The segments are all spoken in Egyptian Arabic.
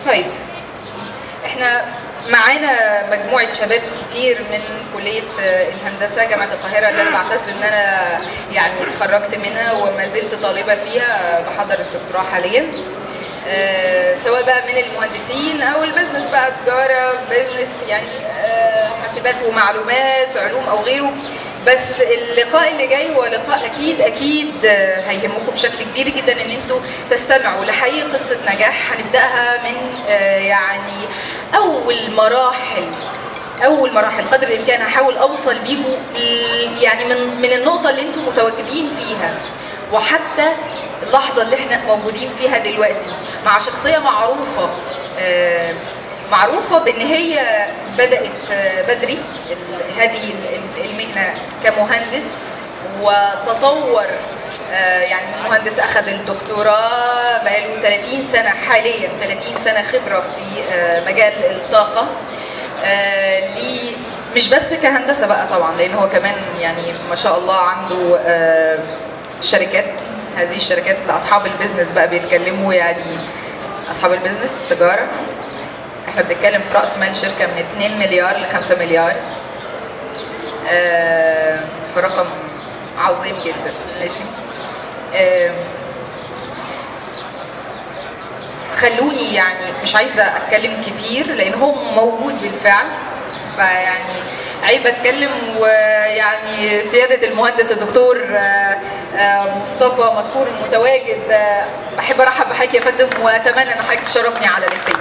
طيب احنا معانا مجموعة شباب كتير من كلية الهندسة جامعة القاهرة اللي أنا بعتز إن أنا يعني اتخرجت منها وما زلت طالبة فيها بحضر الدكتوراه حاليا. آه، سواء بقى من المهندسين أو البزنس بقى تجارة بزنس يعني آه، حاسبات ومعلومات علوم أو غيره. بس اللقاء اللي جاي هو لقاء اكيد اكيد آه، هيهمكم بشكل كبير جدا ان انتوا تستمعوا لحقيقه قصه نجاح هنبداها من آه، يعني اول مراحل اول مراحل قدر الامكان هحاول اوصل بيكم ل- يعني من من النقطه اللي انتم متواجدين فيها وحتى اللحظه اللي احنا موجودين فيها دلوقتي مع شخصيه معروفه آه، معروفة بأن هي بدأت آه، بدري ال- هذه ال- ال- المهنة كمهندس وتطور آه، يعني من مهندس أخذ الدكتوراه بقاله 30 سنة حاليا 30 سنة خبرة في آه، مجال الطاقة آه، ليه مش بس كهندسة بقى طبعا لأن هو كمان يعني ما شاء الله عنده آه، شركات هذه الشركات لأصحاب البيزنس بقى بيتكلموا يعني أصحاب البيزنس تجارة احنا بنتكلم في راس مال شركه من 2 مليار ل 5 مليار آه، في رقم عظيم جدا ماشي آه، خلوني يعني مش عايزه اتكلم كتير لان هو موجود بالفعل فيعني عيب اتكلم ويعني سياده المهندس الدكتور آه، آه، مصطفى مذكور متواجد آه، بحب ارحب بحضرتك يا فندم واتمنى ان حضرتك تشرفني على الستيج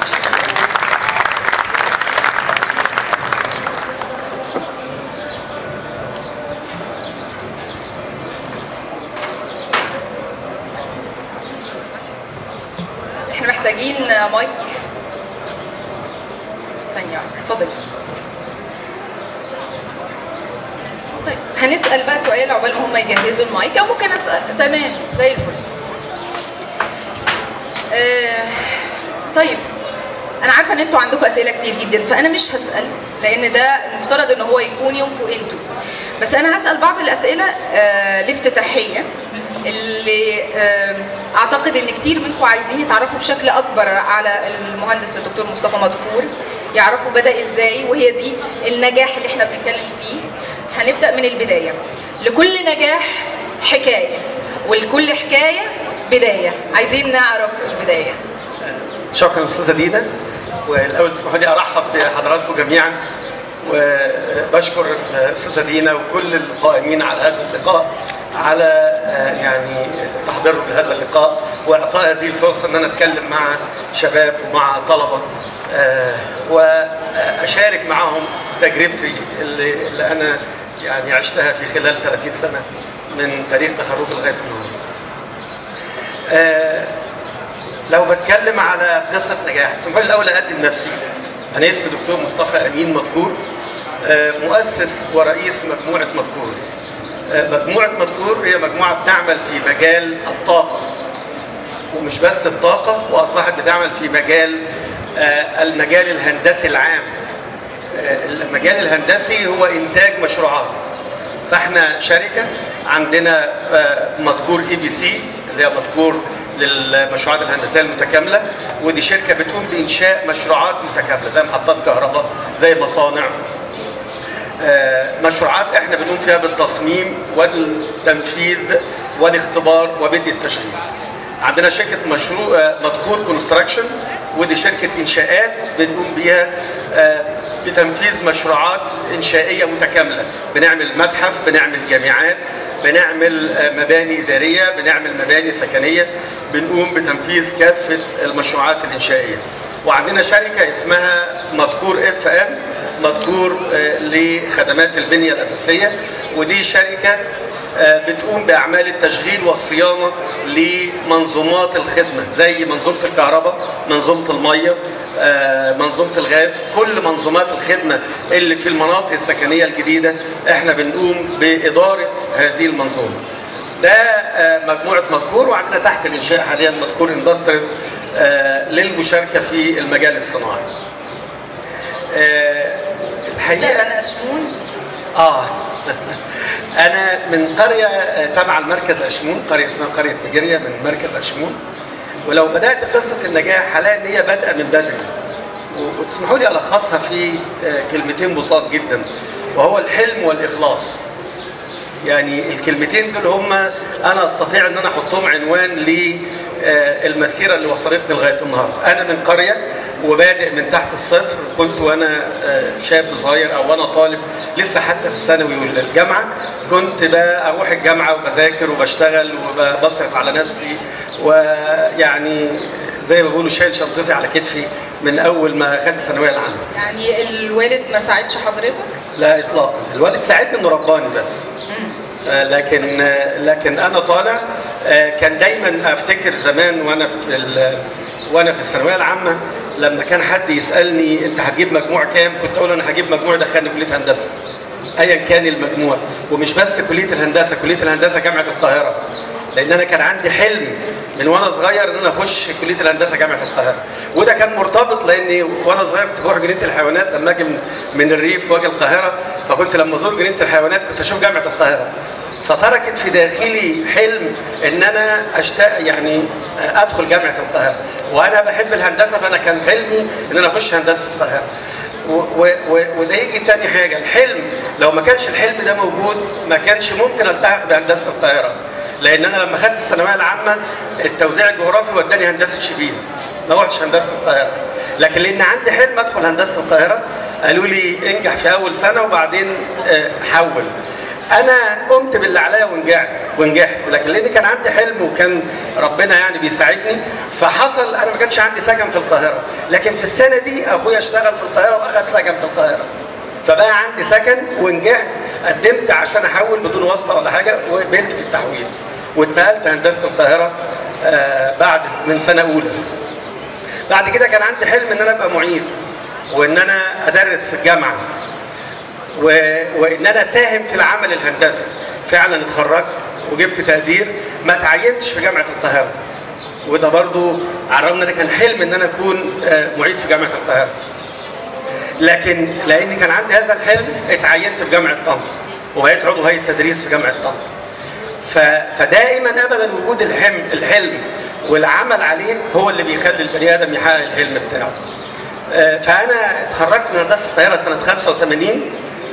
احنا محتاجين مايك ثانية واحدة اتفضل طيب هنسأل بقى سؤال عقبال ما هم يجهزوا المايك أو ممكن أسأل تمام زي الفل آه طيب أنا عارفة إن أنتوا عندكم أسئلة كتير جدا فأنا مش هسأل لأن ده المفترض إن هو يكون يومكم أنتوا بس أنا هسأل بعض الأسئلة آه الافتتاحية اللي آه اعتقد ان كتير منكم عايزين يتعرفوا بشكل اكبر على المهندس الدكتور مصطفى مدكور يعرفوا بدا ازاي وهي دي النجاح اللي احنا بنتكلم فيه هنبدا من البدايه لكل نجاح حكايه ولكل حكايه بدايه عايزين نعرف البدايه شكرا استاذه دينا والاول تسمحوا لي ارحب بحضراتكم جميعا وبشكر الاستاذه دينا وكل القائمين على هذا اللقاء على آه، يعني تحضيرهم لهذا اللقاء واعطاء هذه الفرصه ان انا اتكلم مع شباب ومع طلبه آه، واشارك معهم تجربتي اللي, اللي انا يعني عشتها في خلال 30 سنه من تاريخ تخرجي لغايه النهارده. آه، لو بتكلم على قصه نجاح اسمحوا لي الاول اقدم نفسي انا اسمي دكتور مصطفى امين مذكور آه، مؤسس ورئيس مجموعه مذكور آه، مجموعه مذكور هي مجموعه بتعمل في مجال الطاقه ومش بس الطاقه واصبحت بتعمل في مجال آه، المجال الهندسي العام آه، المجال الهندسي هو انتاج مشروعات فاحنا شركه عندنا آه، مذكور اي بي سي اللي هي مذكور للمشروعات الهندسيه المتكامله ودي شركه بتقوم بانشاء مشروعات متكامله زي محطات كهرباء زي مصانع آه، مشروعات احنا بنقوم فيها بالتصميم والتنفيذ والاختبار وبدء التشغيل. عندنا شركه مشروع آه، مذكور كونستراكشن ودي شركه انشاءات بنقوم بيها آه، بتنفيذ مشروعات انشائيه متكامله، بنعمل متحف، بنعمل جامعات، بنعمل آه، مباني اداريه، بنعمل مباني سكنيه، بنقوم بتنفيذ كافه المشروعات الانشائيه. وعندنا شركه اسمها مذكور اف ام مذكور آه، لخدمات البنية الأساسية ودي شركة آه، بتقوم بأعمال التشغيل والصيانة لمنظومات الخدمة زي منظومة الكهرباء منظومة المية آه، منظومة الغاز كل منظومات الخدمة اللي في المناطق السكنية الجديدة احنا بنقوم بإدارة هذه المنظومة ده آه، مجموعة مذكور وعندنا تحت الإنشاء حاليا مذكور اندستريز للمشاركة في المجال الصناعي آه، لا الحقيقه انا اشمون اه انا من قريه آه، تبع المركز اشمون قريه اسمها قريه نيجيريا من مركز اشمون ولو بدات قصه النجاح هلاقي ان هي بادئه من بدري و- وتسمحوا لي الخصها في آه، كلمتين بساط جدا وهو الحلم والاخلاص يعني الكلمتين دول هم انا استطيع ان انا احطهم عنوان للمسيره اللي وصلتني لغايه النهارده انا من قريه وبادئ من تحت الصفر كنت وانا آه، شاب صغير او وانا طالب لسه حتى في الثانوي والجامعه كنت بقى اروح الجامعه وبذاكر وبشتغل وبصرف على نفسي ويعني زي ما بيقولوا شايل شنطتي على كتفي من اول ما خدت الثانويه العامه يعني الوالد ما ساعدش حضرتك؟ لا اطلاقا الوالد ساعدني انه رباني بس آه، لكن آه، لكن انا طالع آه، كان دايما افتكر زمان وانا في ال- وانا في الثانويه العامه لما كان حد يسالني انت هتجيب مجموع كام كنت اقول انا هجيب مجموع دخلني كليه هندسه ايا كان المجموع ومش بس كليه الهندسه كليه الهندسه جامعه القاهره لان انا كان عندي حلم من وانا صغير ان انا اخش كليه الهندسه جامعه القاهره وده كان مرتبط لاني وانا صغير كنت بروح جنينه الحيوانات لما اجي من- من الريف واجي القاهره فكنت لما ازور جنينه الحيوانات كنت اشوف جامعه القاهره فتركت في داخلي حلم ان انا اشتاق يعني ادخل جامعه القاهره وانا بحب الهندسه فانا كان حلمي ان انا اخش هندسه القاهره و- و- و- وده يجي تاني حاجه الحلم لو ما كانش الحلم ده موجود ما كانش ممكن التحق بهندسه القاهره لان انا لما خدت الثانويه العامه التوزيع الجغرافي وداني هندسه شبين ما رحتش هندسه القاهره لكن لان عندي حلم ادخل هندسه القاهره قالوا لي انجح في اول سنه وبعدين آه، حول انا قمت باللي عليا ونجحت ونجحت لكن لان كان عندي حلم وكان ربنا يعني بيساعدني فحصل انا ما كانش عندي سكن في القاهره لكن في السنه دي اخويا اشتغل في القاهره واخد سكن في القاهره فبقى عندي سكن ونجحت قدمت عشان احول بدون واسطه ولا حاجه وقبلت في التحويل واتنقلت هندسه القاهره آه، بعد من سنه اولى بعد كده كان عندي حلم ان انا ابقى معيد وان انا ادرس في الجامعه و... وان انا اساهم في العمل الهندسي فعلا اتخرجت وجبت تقدير ما تعينتش في جامعه القاهره وده برضو على الرغم ان انا كان حلم ان انا اكون آه، معيد في جامعه القاهره لكن لان كان عندي هذا الحلم اتعينت في جامعه طنطا وبقيت عضو هيئه تدريس في جامعه طنطا ف- فدائما ابدا وجود الحلم الحلم والعمل عليه هو اللي بيخلي البني ادم يحقق الحلم بتاعه آه، فانا اتخرجت من هندسه القاهره سنه 85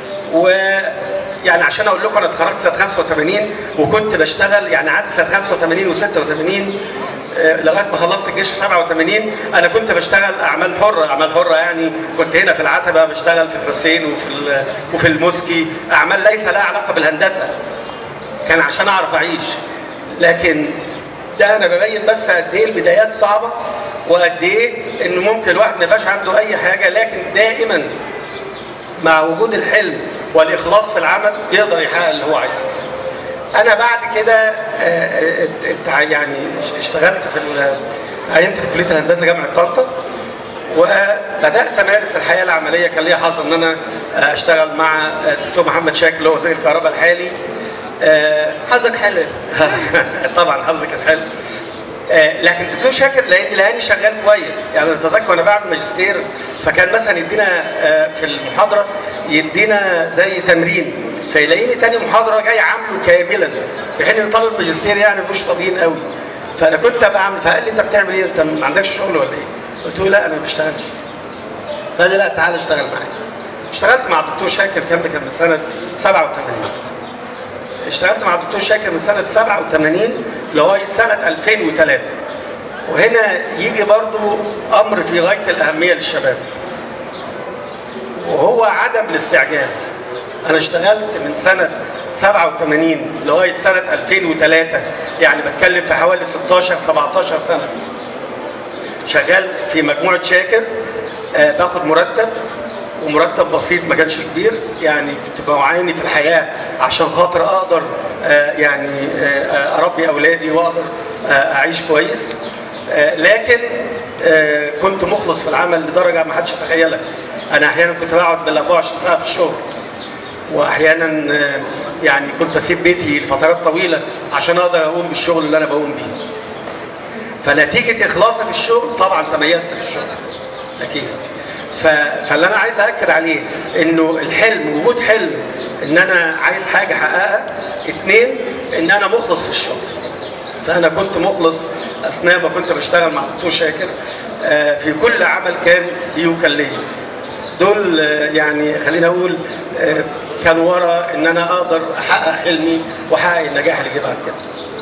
ويعني عشان اقول لكم انا اتخرجت سنه 85 وكنت بشتغل يعني قعدت سنه 85 و86 لغايه ما خلصت الجيش في 87 انا كنت بشتغل اعمال حره اعمال حره يعني كنت هنا في العتبه بشتغل في الحسين وفي ال- وفي المسكي اعمال ليس لها علاقه بالهندسه كان عشان اعرف اعيش لكن ده انا ببين بس قد ايه البدايات صعبه وقد ايه انه ممكن الواحد ما يبقاش عنده اي حاجه لكن دائما مع وجود الحلم والاخلاص في العمل يقدر يحقق اللي هو عايزه. انا بعد كده آه، ات- ات- يعني اشتغلت في ال- تعينت في كليه الهندسه جامعه طنطا وبدات امارس الحياه العمليه كان ليا حظ ان انا آه، اشتغل مع آه، الدكتور محمد شاكر اللي هو وزير الكهرباء الحالي آه، حظك حلو طبعا حظي كان حلو آه، لكن الدكتور شاكر لاني لاني شغال كويس يعني اتذكر وانا بعمل ماجستير فكان مثلا يدينا آه، في المحاضره يدينا زي تمرين فيلاقيني تاني محاضره جاي عامله كاملا في حين ان طالب الماجستير يعني مش فاضيين قوي فانا كنت بعمل فقال لي انت بتعمل ايه؟ انت ما عندكش شغل ولا ايه؟ قلت له لا انا ما بشتغلش فقال لي لا تعالى اشتغل معايا اشتغلت مع الدكتور شاكر كان ده كان من سنه 87 اشتغلت مع الدكتور شاكر من سنة 87 لغاية سنة 2003 وهنا يجي برضو أمر في غاية الأهمية للشباب وهو عدم الاستعجال أنا اشتغلت من سنة 87 لغاية سنة 2003 يعني بتكلم في حوالي 16 17 سنة شغال في مجموعة شاكر آه، باخد مرتب ومرتب بسيط ما كانش كبير يعني كنت بعاني في الحياة عشان خاطر أقدر آه، يعني آه، أربي أولادي وأقدر آه، أعيش كويس آه، لكن آه، كنت مخلص في العمل لدرجة ما حدش يتخيلها أنا أحيانا كنت بقعد بال 24 ساعة في الشغل واحيانا آه، يعني كنت اسيب بيتي لفترات طويله عشان اقدر اقوم بالشغل اللي انا بقوم بيه. فنتيجه اخلاصي في الشغل طبعا تميزت في الشغل. اكيد. ف... فاللي انا عايز اكد عليه انه الحلم وجود حلم ان انا عايز حاجه احققها اثنين ان انا مخلص في الشغل فانا كنت مخلص اثناء ما كنت بشتغل مع الدكتور شاكر آه، في كل عمل كان بيوكل ليا دول آه، يعني خلينا اقول آه، كان ورا ان انا اقدر احقق حلمي واحقق النجاح اللي جه بعد كده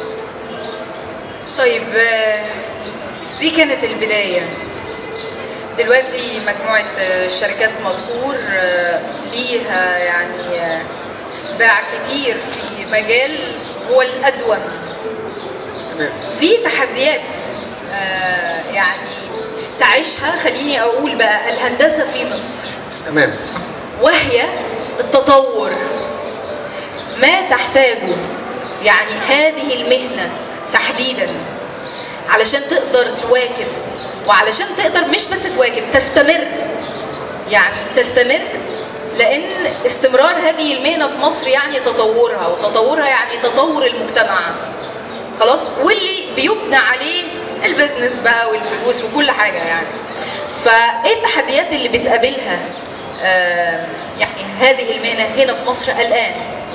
طيب آه، دي كانت البداية دلوقتي مجموعة آه، شركات مذكور آه، ليها يعني آه، باع كتير في مجال هو الأدوم تمام في تحديات آه، يعني تعيشها خليني أقول بقى الهندسة في مصر تمام وهي التطور ما تحتاجه يعني هذه المهنة تحديدا علشان تقدر تواكب وعلشان تقدر مش بس تواكب تستمر يعني تستمر لأن استمرار هذه المهنة في مصر يعني تطورها وتطورها يعني تطور المجتمع خلاص واللي بيبنى عليه البزنس بقى والفلوس وكل حاجة يعني فايه التحديات اللي بتقابلها آه، يعني هذه المهنة هنا في مصر الآن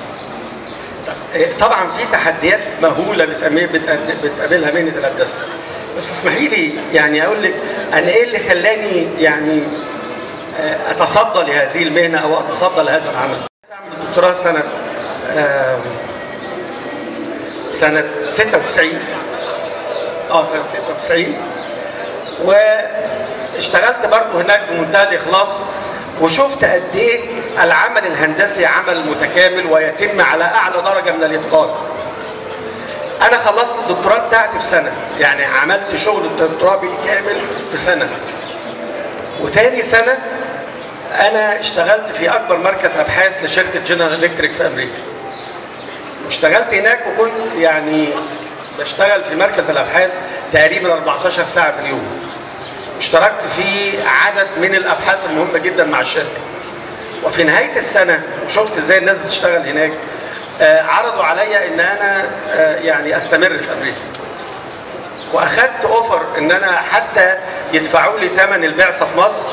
طبعا في تحديات مهوله بتقابل- بتقابل- بتقابلها مهنه الهندسه بس اسمحي لي يعني اقول لك انا ايه اللي خلاني يعني آه، اتصدى لهذه المهنه او اتصدى لهذا العمل اعمل دكتوراه سنه آه، سنه 96 اه سنه 96 واشتغلت برضه هناك بمنتهى الاخلاص وشفت قد ايه العمل الهندسي عمل متكامل ويتم على اعلى درجه من الاتقان. انا خلصت الدكتوراه بتاعتي في سنه، يعني عملت شغل الدكتوراه بالكامل في سنه. وتاني سنه انا اشتغلت في اكبر مركز ابحاث لشركه جنرال الكتريك في امريكا. واشتغلت هناك وكنت يعني بشتغل في مركز الابحاث تقريبا 14 ساعه في اليوم. اشتركت في عدد من الابحاث المهمه جدا مع الشركه. وفي نهايه السنه وشفت ازاي الناس بتشتغل هناك آه، عرضوا عليا ان انا آه، يعني استمر في امريكا. واخدت اوفر ان انا حتى يدفعوا لي ثمن البعثه في مصر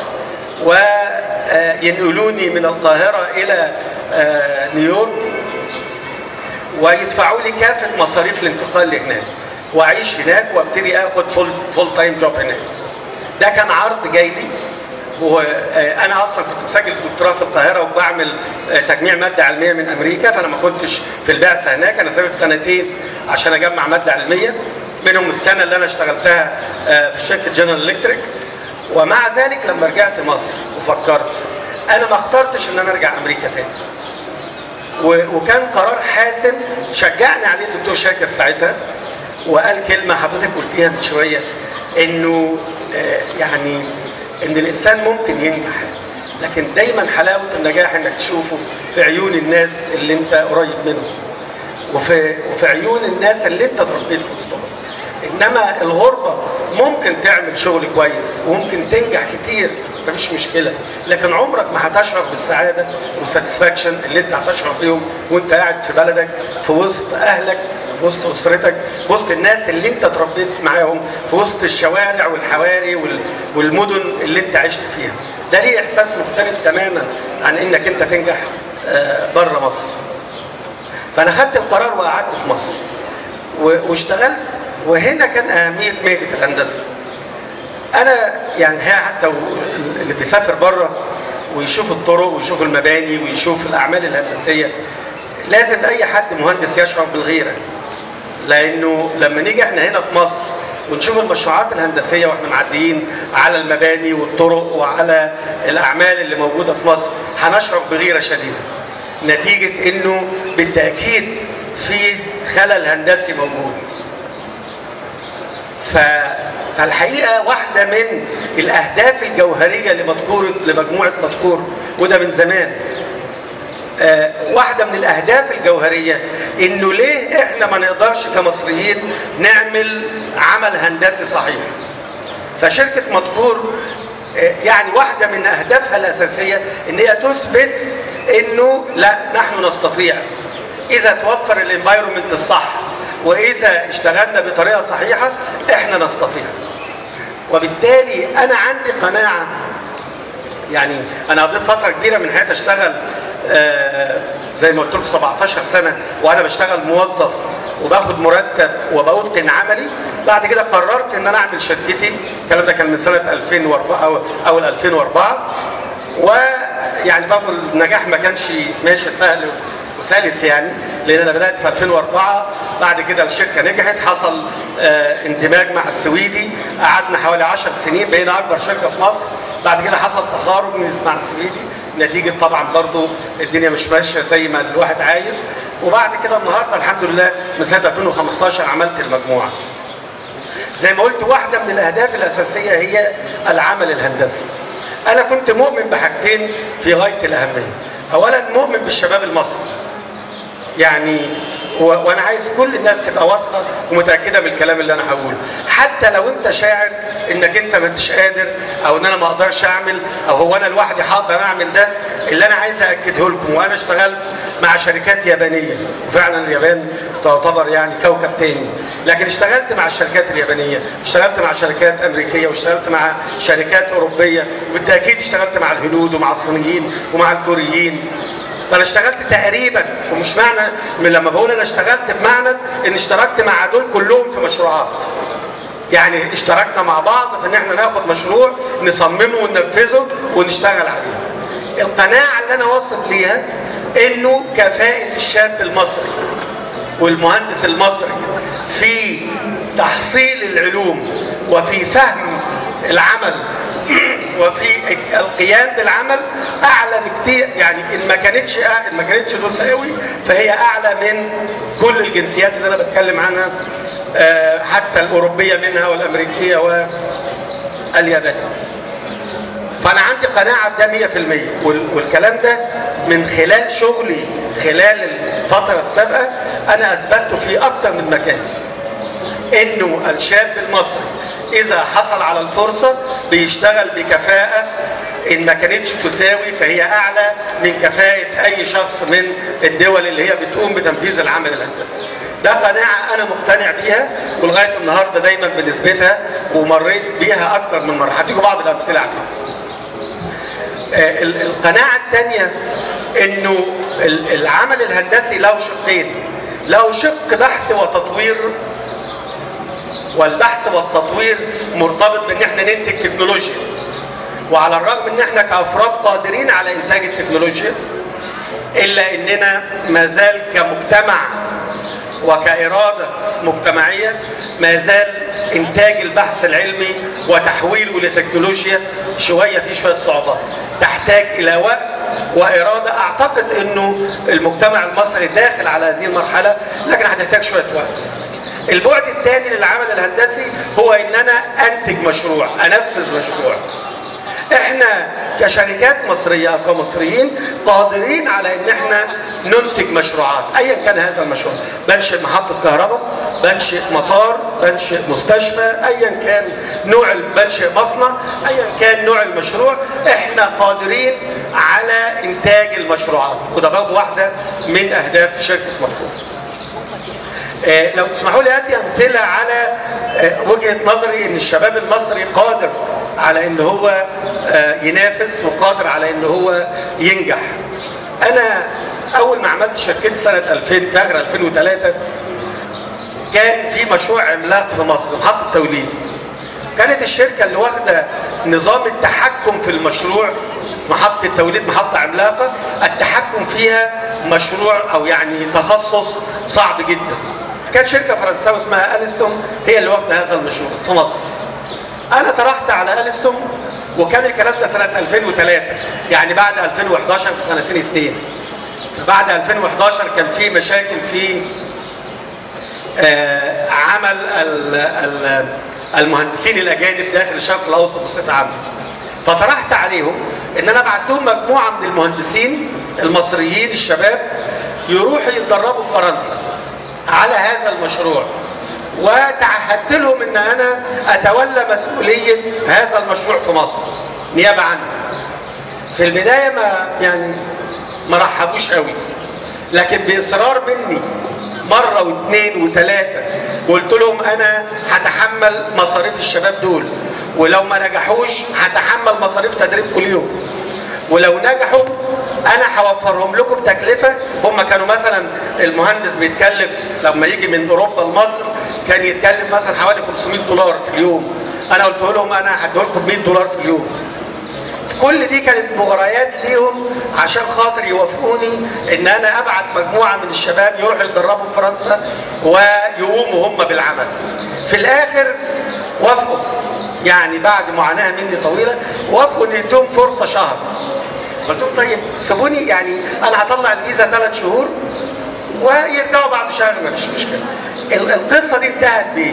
وينقلوني من القاهره الى آه، نيويورك ويدفعوا لي كافه مصاريف الانتقال لهناك واعيش هناك وابتدي اخد فول فول تايم جوب هناك. ده كان عرض جاي لي وانا اصلا كنت مسجل دكتوراه في القاهره وبعمل آه، تجميع ماده علميه من امريكا فانا ما كنتش في البعثه هناك انا سافرت سنتين عشان اجمع ماده علميه منهم السنه اللي انا اشتغلتها آه، في شركه جنرال الكتريك ومع ذلك لما رجعت مصر وفكرت انا ما اخترتش ان انا ارجع امريكا تاني و- وكان قرار حاسم شجعني عليه الدكتور شاكر ساعتها وقال كلمه حضرتك قلتيها من شويه انه آه، يعني ان الانسان ممكن ينجح لكن دايما حلاوه النجاح انك تشوفه في عيون الناس اللي انت قريب منهم وفي وفي عيون الناس اللي انت اتربيت في وسطهم انما الغربه ممكن تعمل شغل كويس وممكن تنجح كتير مفيش مشكله لكن عمرك ما هتشعر بالسعاده والساتسفاكشن اللي انت هتشعر بيهم وانت قاعد في بلدك في وسط اهلك في وسط اسرتك في وسط الناس اللي انت اتربيت معاهم في وسط الشوارع والحواري وال- والمدن اللي انت عشت فيها ده ليه احساس مختلف تماما عن انك انت تنجح بره مصر فانا خدت القرار وقعدت في مصر و- واشتغلت وهنا كان اهميه مهنه الهندسه انا يعني هي حتى و- اللي بيسافر بره ويشوف الطرق ويشوف المباني ويشوف الاعمال الهندسيه لازم اي حد مهندس يشعر بالغيره لانه لما نيجي احنا هنا في مصر ونشوف المشروعات الهندسيه واحنا معديين على المباني والطرق وعلى الاعمال اللي موجوده في مصر هنشعر بغيره شديده نتيجه انه بالتاكيد في خلل هندسي موجود ف... فالحقيقه واحده من الاهداف الجوهريه لمذكور لمجموعه مذكور وده من زمان آه، واحده من الاهداف الجوهريه انه ليه احنا ما نقدرش كمصريين نعمل عمل هندسي صحيح فشركه مذكور آه، يعني واحده من اهدافها الاساسيه ان هي تثبت انه لا نحن نستطيع اذا توفر الانفايرمنت الصح واذا اشتغلنا بطريقه صحيحه احنا نستطيع وبالتالي انا عندي قناعه يعني انا قضيت فتره كبيره من حياتي اشتغل آه، زي ما قلت لكم 17 سنه وانا بشتغل موظف وباخد مرتب وبتقن عملي بعد كده قررت ان انا اعمل شركتي الكلام ده كان من سنه 2004 او اول 2004 ويعني برضه النجاح ما كانش ماشي سهل وسلس يعني لان انا بدات في 2004 بعد كده الشركه نجحت حصل آه اندماج مع السويدي قعدنا حوالي 10 سنين بقينا اكبر شركه في مصر بعد كده حصل تخارج مع السويدي نتيجه طبعا برضو الدنيا مش ماشيه زي ما الواحد عايز وبعد كده النهارده الحمد لله من سنه 2015 عملت المجموعه زي ما قلت واحده من الاهداف الاساسيه هي العمل الهندسي انا كنت مؤمن بحاجتين في غايه الاهميه اولا مؤمن بالشباب المصري يعني و... وانا عايز كل الناس تبقى واثقه ومتاكده من الكلام اللي انا هقوله حتى لو انت شاعر انك انت ما انتش قادر او ان انا ما اقدرش اعمل او هو انا لوحدي هقدر اعمل ده اللي انا عايز اكده لكم وانا اشتغلت مع شركات يابانيه وفعلا اليابان تعتبر يعني كوكب تاني لكن اشتغلت مع الشركات اليابانيه اشتغلت مع شركات امريكيه واشتغلت مع شركات اوروبيه وبالتاكيد اشتغلت مع الهنود ومع الصينيين ومع الكوريين فانا اشتغلت تقريبا ومش معنى من لما بقول انا اشتغلت بمعنى ان اشتركت مع دول كلهم في مشروعات يعني اشتركنا مع بعض في ان احنا ناخد مشروع نصممه وننفذه ونشتغل عليه القناعه اللي انا واصل ليها انه كفاءه الشاب المصري والمهندس المصري في تحصيل العلوم وفي فهم العمل وفي القيام بالعمل اعلى بكتير يعني ان ما كانتش ان ما كانتش تساوي فهي اعلى من كل الجنسيات اللي انا بتكلم عنها حتى الاوروبيه منها والامريكيه واليابانيه. فانا عندي قناعه بده 100% والكلام ده من خلال شغلي خلال الفتره السابقه انا اثبته في اكتر من مكان. انه الشاب المصري اذا حصل على الفرصه بيشتغل بكفاءه ان ما كانتش تساوي فهي اعلى من كفاءه اي شخص من الدول اللي هي بتقوم بتنفيذ العمل الهندسي. ده قناعه انا مقتنع بيها ولغايه النهارده دايما بنثبتها ومريت بيها اكتر من مره، هديكم بعض الامثله عليها. القناعه الثانيه انه العمل الهندسي له شقين. له شق بحث وتطوير والبحث والتطوير مرتبط بان احنا ننتج تكنولوجيا وعلى الرغم ان احنا كافراد قادرين على انتاج التكنولوجيا الا اننا ما زال كمجتمع وكاراده مجتمعيه ما زال انتاج البحث العلمي وتحويله لتكنولوجيا شويه في شويه صعوبات تحتاج الى وقت واراده اعتقد انه المجتمع المصري داخل على هذه المرحله لكن هتحتاج شويه وقت البعد الثاني للعمل الهندسي هو ان انا انتج مشروع انفذ مشروع احنا كشركات مصريه او كمصريين قادرين على ان احنا ننتج مشروعات ايا كان هذا المشروع بنشئ محطه كهرباء بنشئ مطار بنشئ مستشفى ايا كان نوع بنشئ مصنع ايا كان نوع المشروع احنا قادرين على انتاج المشروعات وده برضه واحده من اهداف شركه مطلوب آه لو تسمحوا لي ادي امثله على آه وجهه نظري ان الشباب المصري قادر على ان هو آه ينافس وقادر على ان هو ينجح. انا اول ما عملت شركتي سنه 2000 في اخر 2003 كان في مشروع عملاق في مصر محطه توليد. كانت الشركه اللي واخده نظام التحكم في المشروع محطه التوليد محطه عملاقه التحكم فيها مشروع او يعني تخصص صعب جدا. كانت شركه فرنساويه اسمها الستون هي اللي واخده هذا المشروع في مصر. انا طرحت على الستون وكان الكلام ده سنه 2003 يعني بعد 2011 بسنتين اثنين. فبعد 2011 كان في مشاكل في آه عمل ال ال المهندسين الاجانب داخل الشرق الاوسط بصفه عامه. فطرحت عليهم ان انا ابعت لهم مجموعه من المهندسين المصريين الشباب يروحوا يتدربوا في فرنسا على هذا المشروع وتعهدت لهم ان انا اتولى مسؤوليه هذا المشروع في مصر نيابه عني. في البدايه ما يعني ما رحبوش قوي لكن باصرار مني مره واثنين وثلاثه قلت لهم انا هتحمل مصاريف الشباب دول ولو ما نجحوش هتحمل مصاريف تدريبكم ليهم ولو نجحوا انا هوفرهم لكم بتكلفه هم كانوا مثلا المهندس بيتكلف لما يجي من اوروبا لمصر كان يتكلف مثلا حوالي 500 دولار في اليوم انا قلت لهم انا هديه لكم 100 دولار في اليوم كل دي كانت مغريات ليهم عشان خاطر يوافقوني ان انا ابعت مجموعه من الشباب يروحوا يتدربوا في فرنسا ويقوموا هم بالعمل. في الاخر وافقوا يعني بعد معاناه مني طويله وافقوا ان يدوم فرصه شهر. قلت لهم طيب سيبوني يعني انا هطلع الفيزا ثلاث شهور ويرجعوا بعد شهر ما فيش مشكله. القصه دي انتهت بايه؟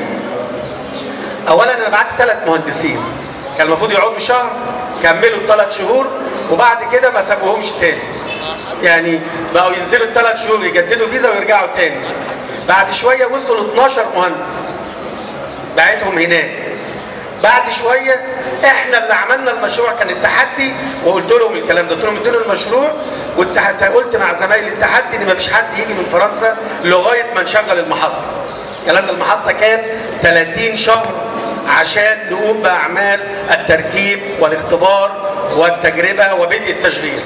اولا انا بعت ثلاث مهندسين كان المفروض يقعدوا شهر كملوا الثلاث شهور وبعد كده ما سابوهمش تاني يعني بقوا ينزلوا الثلاث شهور يجددوا فيزا ويرجعوا تاني بعد شويه وصلوا ل 12 مهندس بعتهم هناك بعد شويه احنا اللي عملنا المشروع كان التحدي وقلت لهم الكلام ده قلت لهم ادوني المشروع والتحدي قلت مع زمايلي التحدي ان ما فيش حد يجي من فرنسا لغايه ما نشغل المحطه الكلام ده المحطه كان 30 شهر عشان نقوم باعمال التركيب والاختبار والتجربه وبدء التشغيل.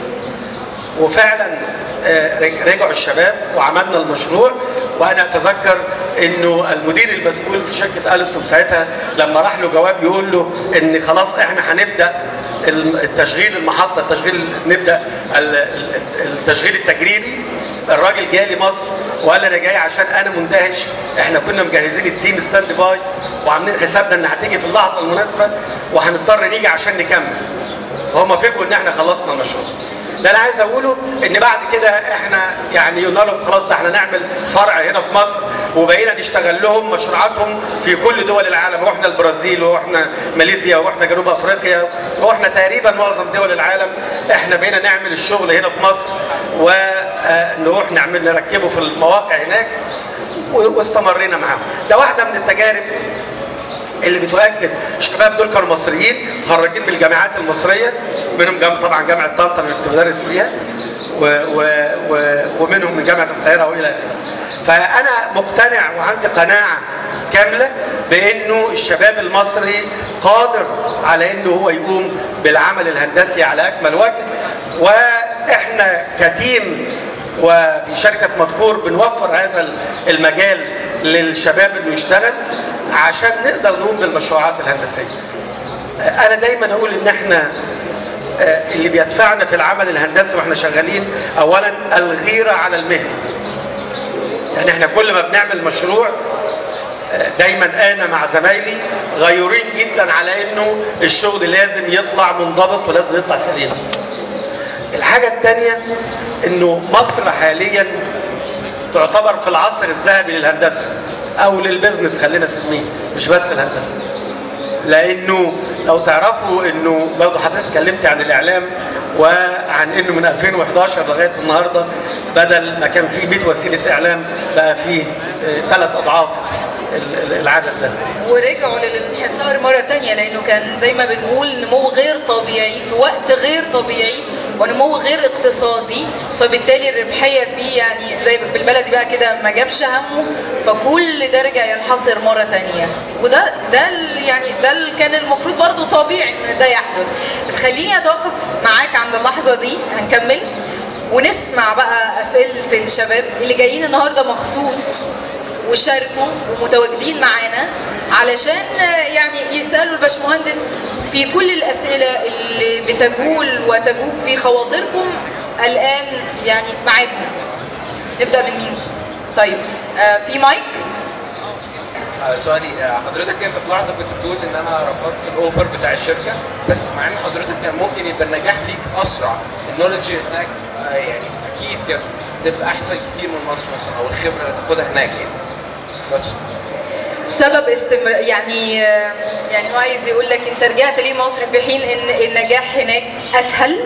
وفعلا رجعوا الشباب وعملنا المشروع وانا اتذكر انه المدير المسؤول في شركه الستوم ساعتها لما راح له جواب يقول له ان خلاص احنا هنبدا التشغيل المحطه التشغيل نبدا التشغيل التجريبي الراجل جالي مصر وقال انا جاي عشان انا مندهش احنا كنا مجهزين التيم ستاند باي وعاملين حسابنا ان هتيجي في اللحظه المناسبه وهنضطر نيجي عشان نكمل هم فكروا ان احنا خلصنا المشروع اللي انا عايز اقوله ان بعد كده احنا يعني قلنا لهم خلاص ده احنا نعمل فرع هنا في مصر وبقينا نشتغل لهم مشروعاتهم في كل دول العالم رحنا البرازيل ورحنا ماليزيا ورحنا جنوب افريقيا ورحنا تقريبا معظم دول العالم احنا بقينا نعمل الشغل هنا في مصر ونروح نعمل نركبه في المواقع هناك واستمرينا معاهم ده واحده من التجارب اللي بتؤكد الشباب دول كانوا مصريين متخرجين من الجامعات المصريه منهم جام طبعا جامعه طنطا اللي كنت بدرس فيها و و و ومنهم من جامعه القاهره والى اخره. فانا مقتنع وعندي قناعه كامله بانه الشباب المصري قادر على انه هو يقوم بالعمل الهندسي على اكمل وجه واحنا كتيم وفي شركه مذكور بنوفر هذا المجال للشباب انه يشتغل عشان نقدر نقوم بالمشروعات الهندسيه. انا دايما اقول ان احنا اللي بيدفعنا في العمل الهندسي واحنا شغالين اولا الغيره على المهنه. يعني احنا كل ما بنعمل مشروع دايما انا مع زمايلي غيورين جدا على انه الشغل لازم يطلع منضبط ولازم يطلع سليم. الحاجه الثانيه انه مصر حاليا تعتبر في العصر الذهبي للهندسه او للبزنس خلينا نسميه مش بس الهندسه لانه لو تعرفوا انه برضه حضرتك اتكلمت عن الاعلام وعن انه من 2011 لغايه النهارده بدل ما كان في 100 وسيله اعلام بقى في ثلاث اضعاف العدد ده ورجعوا للانحسار مرة تانية لأنه كان زي ما بنقول نمو غير طبيعي في وقت غير طبيعي ونمو غير اقتصادي فبالتالي الربحية فيه يعني زي بالبلدي بقى كده ما جابش همه فكل ده رجع ينحصر مرة تانية وده ده يعني ده كان المفروض برضه طبيعي ان ده يحدث بس خليني اتوقف معاك عند اللحظة دي هنكمل ونسمع بقى أسئلة الشباب اللي جايين النهاردة مخصوص وشاركوا ومتواجدين معانا علشان يعني يسالوا الباشمهندس في كل الاسئله اللي بتجول وتجوب في خواطركم الان يعني معاكم نبدا من مين؟ طيب آه في مايك؟ آه سؤالي آه حضرتك انت في لحظه كنت بتقول ان انا رفضت الاوفر بتاع الشركه بس مع ان حضرتك كان ممكن يبقى النجاح ليك اسرع النولج هناك آه يعني اكيد كانت تبقى احسن كتير من مصر مثلا او الخبره اللي تاخدها هناك يعني بس سبب استمر يعني يعني هو عايز يقول لك انت رجعت ليه مصر في حين ان النجاح هناك اسهل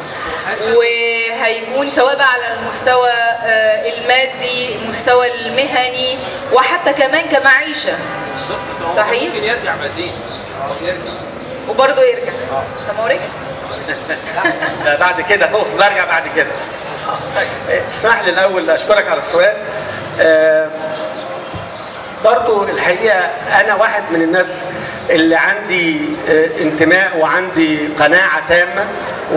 وهيكون سواء بقى على المستوى المادي المستوى المهني وحتى كمان كمعيشه بالظبط بس هو صحيح؟ ممكن يرجع بعدين اه يرجع وبرضه يرجع اه طب ما هو رجع لا بعد كده تقصد ارجع بعد كده طيب تسمح لي الاول اشكرك على السؤال آه، برضو الحقيقه انا واحد من الناس اللي عندي آه، انتماء وعندي قناعه تامه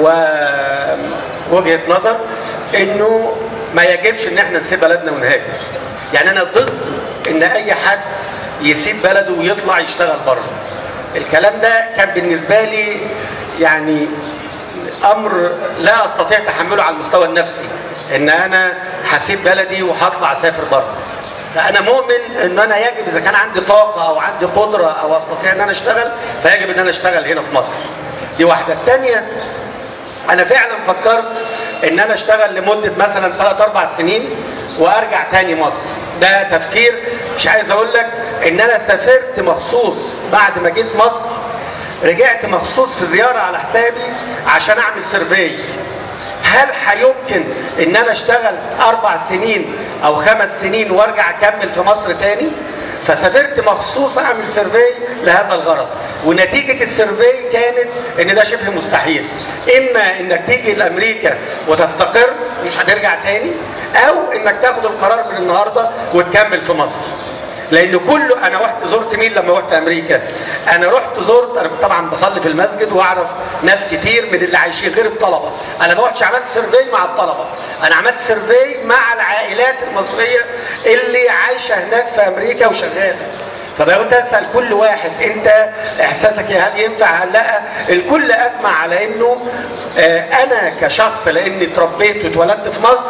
ووجهه نظر انه ما يجبش ان احنا نسيب بلدنا ونهاجر يعني انا ضد ان اي حد يسيب بلده ويطلع يشتغل بره الكلام ده كان بالنسبه لي يعني امر لا استطيع تحمله على المستوى النفسي ان انا هسيب بلدي وهطلع اسافر بره فانا مؤمن ان انا يجب اذا كان عندي طاقه او عندي قدره او استطيع ان انا اشتغل فيجب ان انا اشتغل هنا في مصر دي واحده الثانيه انا فعلا فكرت ان انا اشتغل لمده مثلا 3 4 سنين وارجع تاني مصر ده تفكير مش عايز اقول لك ان انا سافرت مخصوص بعد ما جيت مصر رجعت مخصوص في زياره على حسابي عشان اعمل سيرفي هل هيمكن ان انا اشتغل اربع سنين او خمس سنين وارجع اكمل في مصر تاني فسافرت مخصوص اعمل سيرفي لهذا الغرض ونتيجه السيرفي كانت ان ده شبه مستحيل اما انك تيجي لامريكا وتستقر مش هترجع تاني او انك تاخد القرار من النهارده وتكمل في مصر لان كله انا رحت زرت مين لما رحت امريكا انا رحت زرت انا طبعا بصلي في المسجد واعرف ناس كتير من اللي عايشين غير الطلبه انا ما رحتش عملت سيرفي مع الطلبه انا عملت سيرفي مع العائلات المصريه اللي عايشه هناك في امريكا وشغاله فبقيت اسال كل واحد انت احساسك إيه؟ هل ينفع هل لا الكل اجمع على انه آه، انا كشخص لاني اتربيت واتولدت في مصر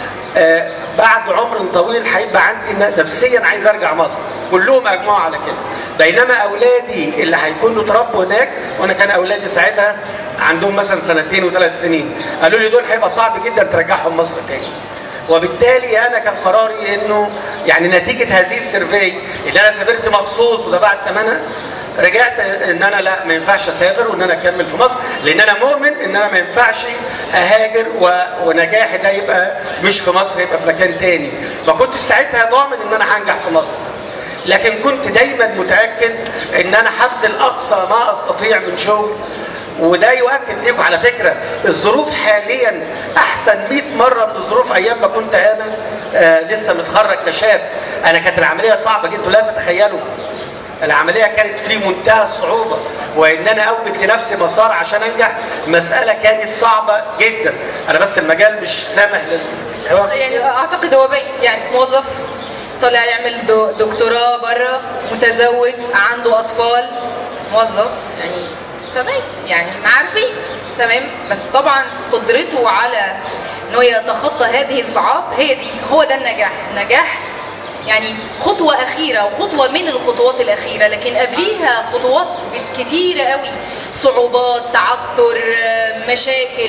آه، بعد عمر طويل هيبقى عندي ن- نفسيا عايز ارجع مصر كلهم اجمعوا على كده بينما اولادي اللي هيكونوا اتربوا هناك وانا كان اولادي ساعتها عندهم مثلا سنتين وثلاث سنين قالوا لي دول هيبقى صعب جدا ترجعهم مصر تاني وبالتالي انا كان قراري انه يعني نتيجه هذه السيرفي اللي انا سافرت مخصوص ودفعت ثمنها رجعت ان انا لا ما ينفعش اسافر وان انا اكمل في مصر لان انا مؤمن ان انا ما ينفعش اهاجر و... ونجاحي ده يبقى مش في مصر يبقى في مكان تاني ما كنتش ساعتها ضامن ان انا هنجح في مصر لكن كنت دايما متاكد ان انا هبذل اقصى ما استطيع من شغل وده يؤكد ليكم على فكره الظروف حاليا احسن 100 مره من الظروف ايام ما كنت انا آه لسه متخرج كشاب انا كانت العمليه صعبه جدا انتوا لا تتخيلوا العمليه كانت في منتهى الصعوبه وان انا اوجد لنفسي مسار عشان انجح مساله كانت صعبه جدا انا بس المجال مش سامح للحوار يعني اعتقد هو باين يعني موظف طالع يعمل دو- دكتوراه بره متزوج عنده اطفال موظف يعني فباين يعني احنا عارفين تمام بس طبعا قدرته على انه يتخطى هذه الصعاب هي دي هو ده النجاح النجاح يعني خطوة أخيرة وخطوة من الخطوات الأخيرة لكن قبليها خطوات بت- كتيرة قوي صعوبات تعثر آه، مشاكل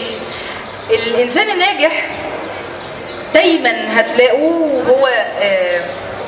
الإنسان الناجح دايما هتلاقوه هو آه،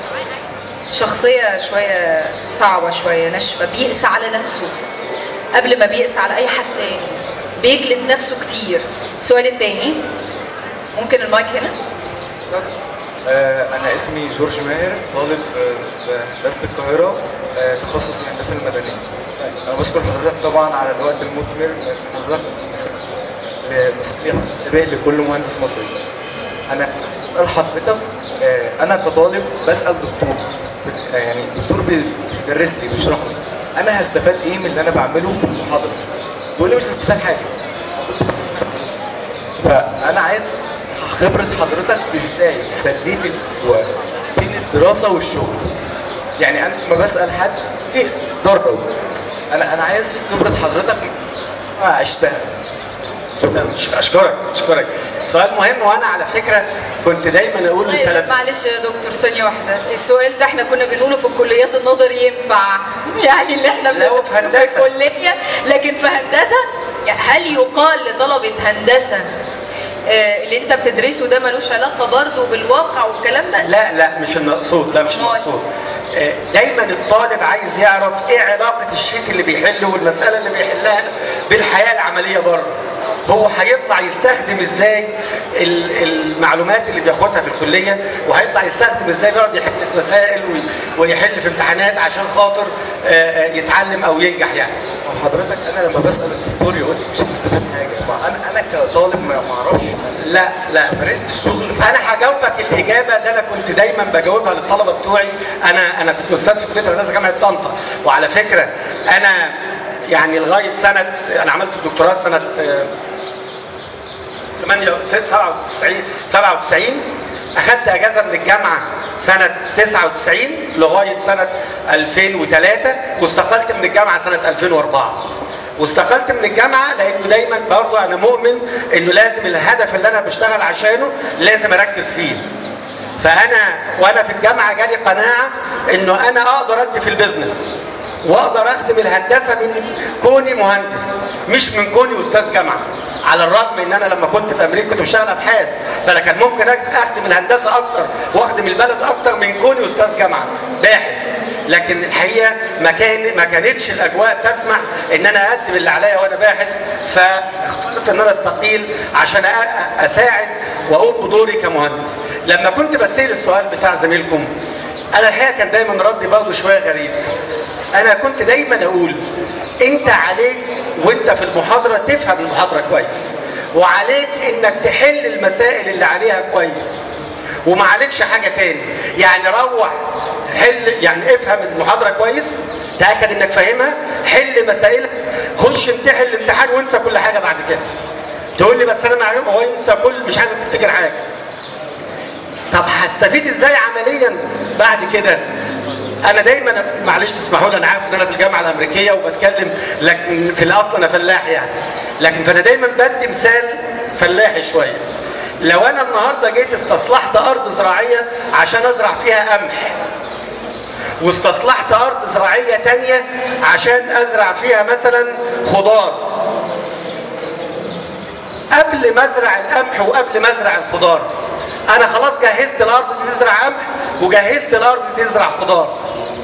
شخصية شوية صعبة شوية ناشفة بيقسى على نفسه قبل ما بيقسى على أي حد تاني بيجلد نفسه كتير السؤال التاني ممكن المايك هنا آه، أنا اسمي جورج ماهر طالب آه، بهندسة القاهرة آه، تخصص الهندسة المدنية. أنا بشكر حضرتك طبعا على الوقت المثمر لأن حضرتك مثال لمسؤولية انتباه لكل مهندس مصري. أنا بسأل حضرتك آه، أنا كطالب بسأل دكتور في- آه، يعني الدكتور بي- بيدرس لي بيشرح لي أنا هستفاد إيه من اللي أنا بعمله في المحاضرة؟ بيقول لي مش هستفاد حاجة. فانا عايز خبره حضرتك ازاي سديت الجوع بين الدراسه والشغل يعني انا لما بسال حد ايه ضرب انا انا عايز خبره حضرتك عشتها شكرا اشكرك اشكرك سؤال مهم وانا على فكره كنت دايما اقول طيب، للتلامذه معلش يا دكتور ثانية واحدة السؤال ده احنا كنا بنقوله في الكليات النظري ينفع يعني اللي احنا لا، بنقوله وفي هندسة. الكلية لكن في هندسة يعني هل يقال لطلبة هندسة آه، اللي انت بتدرسه ده ملوش علاقة برضه بالواقع والكلام ده؟ لا لا مش المقصود لا مش أمال. المقصود آه، دايما الطالب عايز يعرف ايه علاقه الشيت اللي بيحله والمساله اللي بيحلها بالحياه العمليه بره هو هيطلع يستخدم ازاي ال- المعلومات اللي بياخدها في الكليه وهيطلع يستخدم ازاي بيقعد يحل في مسائل وي- ويحل في امتحانات عشان خاطر آه، آه، يتعلم او ينجح يعني وحضرتك انا لما بسال الدكتور يقول لي مش هتستفاد حاجه ما انا انا كطالب ما ما اعرفش ما- لا لا مارست الشغل ف... انا هجاوبك الاجابه اللي انا كنت دايما بجاوبها للطلبه بتوعي انا انا كنت استاذ في كليه الهندسه جامعه طنطا وعلى فكره انا يعني لغايه سنه انا عملت الدكتوراه سنه آه، 8 97 97 اخدت اجازه من الجامعه سنه 99 لغايه سنه 2003 واستقلت من الجامعه سنه 2004 واستقلت من الجامعه لانه دايما برضه انا مؤمن انه لازم الهدف اللي انا بشتغل عشانه لازم اركز فيه فانا وانا في الجامعه جالي قناعه انه انا اقدر ادي في البيزنس واقدر اخدم الهندسه من كوني مهندس مش من كوني استاذ جامعه على الرغم ان انا لما كنت في امريكا كنت بشتغل ابحاث فانا كان ممكن اخدم الهندسه اكتر واخدم البلد اكتر من كوني استاذ جامعه باحث لكن الحقيقه ما كان ما كانتش الاجواء تسمح ان انا اقدم اللي عليا وانا باحث فاخترت ان انا استقيل عشان أ- اساعد واقوم بدوري كمهندس لما كنت بسال السؤال بتاع زميلكم انا الحقيقه كان دايما ردي برضه شويه غريب انا كنت دايما اقول انت عليك وانت في المحاضره تفهم المحاضره كويس وعليك انك تحل المسائل اللي عليها كويس وما عليكش حاجه تاني يعني روح حل يعني افهم المحاضره كويس تاكد انك فاهمها حل مسائلها خش امتحن الامتحان وانسى كل حاجه بعد كده تقول لي بس انا معلوم هو ينسى كل مش عايزك تفتكر حاجه طب هستفيد ازاي عمليا بعد كده انا دايما معلش تسمحوا لي انا عارف ان انا في الجامعه الامريكيه وبتكلم لكن في الاصل انا فلاح يعني لكن فانا دايما بدي مثال فلاحي شويه لو انا النهارده جيت استصلحت ارض زراعيه عشان ازرع فيها قمح واستصلحت ارض زراعيه تانية عشان ازرع فيها مثلا خضار قبل ما ازرع القمح وقبل ما ازرع الخضار انا خلاص جهزت الارض دي تزرع قمح وجهزت الارض دي تزرع خضار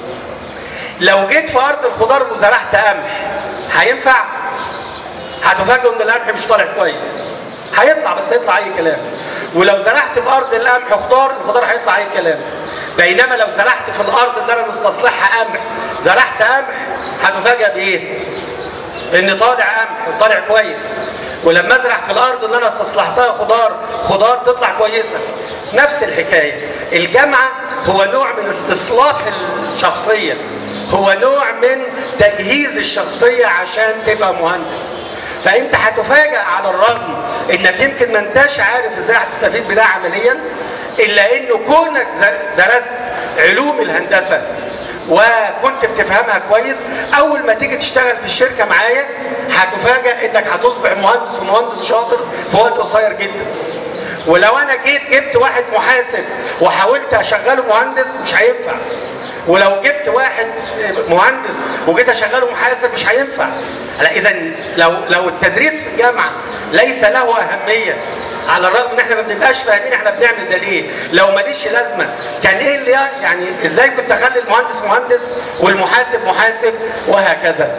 لو جيت في ارض الخضار وزرعت قمح هينفع هتفاجئوا ان القمح مش طالع كويس هيطلع بس هيطلع اي كلام ولو زرعت في ارض القمح خضار الخضار هيطلع اي كلام بينما لو زرعت في الارض اللي انا مستصلحها قمح زرعت قمح هتفاجئ بايه ان طالع قمح وطالع كويس ولما ازرع في الارض اللي انا استصلحتها خضار خضار تطلع كويسه نفس الحكايه الجامعه هو نوع من استصلاح الشخصيه هو نوع من تجهيز الشخصيه عشان تبقى مهندس فانت هتفاجئ على الرغم انك يمكن ما انتش عارف ازاي هتستفيد بده عمليا الا انه كونك ز- درست علوم الهندسه وكنت بتفهمها كويس اول ما تيجي تشتغل في الشركه معايا هتفاجئ انك هتصبح مهندس ومهندس شاطر في وقت قصير جدا ولو انا جيت جبت واحد محاسب وحاولت اشغله مهندس مش هينفع ولو جبت واحد مهندس وجيت اشغله محاسب مش هينفع لا اذا لو لو التدريس في الجامعه ليس له اهميه على الرغم ان احنا ما بنبقاش فاهمين احنا بنعمل ده ليه لو ماليش لازمه كان ايه اللي يعني ازاي كنت اخلي المهندس مهندس والمحاسب محاسب وهكذا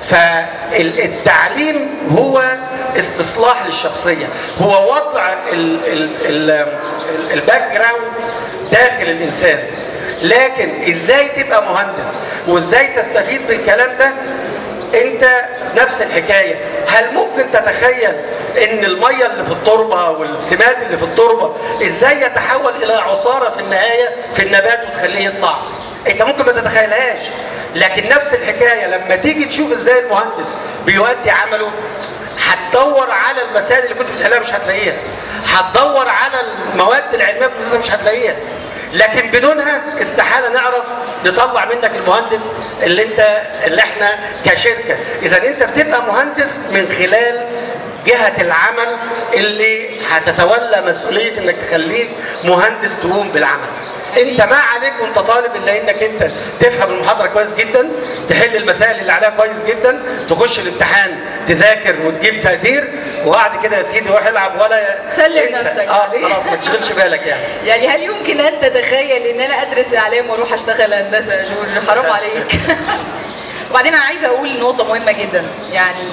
فالتعليم هو استصلاح للشخصيه هو وضع ال- ال- ال- الباك جراوند داخل الانسان لكن ازاي تبقى مهندس وازاي تستفيد بالكلام ده انت نفس الحكايه هل ممكن تتخيل ان الميه اللي في التربه والسماد اللي في التربه ازاي يتحول الى عصاره في النهايه في النبات وتخليه يطلع انت ممكن ما تتخيلهاش لكن نفس الحكايه لما تيجي تشوف ازاي المهندس بيؤدي عمله هتدور على المسائل اللي كنت بتحلها مش هتلاقيها هتدور على المواد العلميه اللي مش هتلاقيها لكن بدونها استحاله نعرف نطلع منك المهندس اللي انت اللي احنا كشركه اذا انت بتبقى مهندس من خلال جهه العمل اللي هتتولى مسؤوليه انك تخليك مهندس تقوم بالعمل انت ما عليك وانت طالب الا انك انت تفهم المحاضره كويس جدا تحل المسائل اللي عليها كويس جدا تخش الامتحان تذاكر وتجيب تقدير وبعد كده يا سيدي روح العب ولا سلم انسى. نفسك اه بعدين. خلاص ما تشغلش بالك يعني يعني هل يمكن ان تتخيل ان انا ادرس اعلام واروح اشتغل هندسه يا جورج حرام عليك وبعدين انا عايزه اقول نقطه مهمه جدا يعني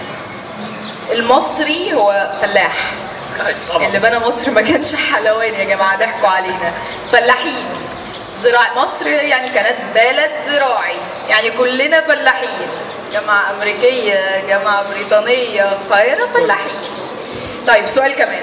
المصري هو فلاح طبعا اللي بنى مصر ما كانش حلوان يا جماعه ضحكوا علينا فلاحين زراعة مصر يعني كانت بلد زراعي يعني كلنا فلاحين جامعة أمريكية جامعة بريطانية القاهرة فلاحين طيب سؤال كمان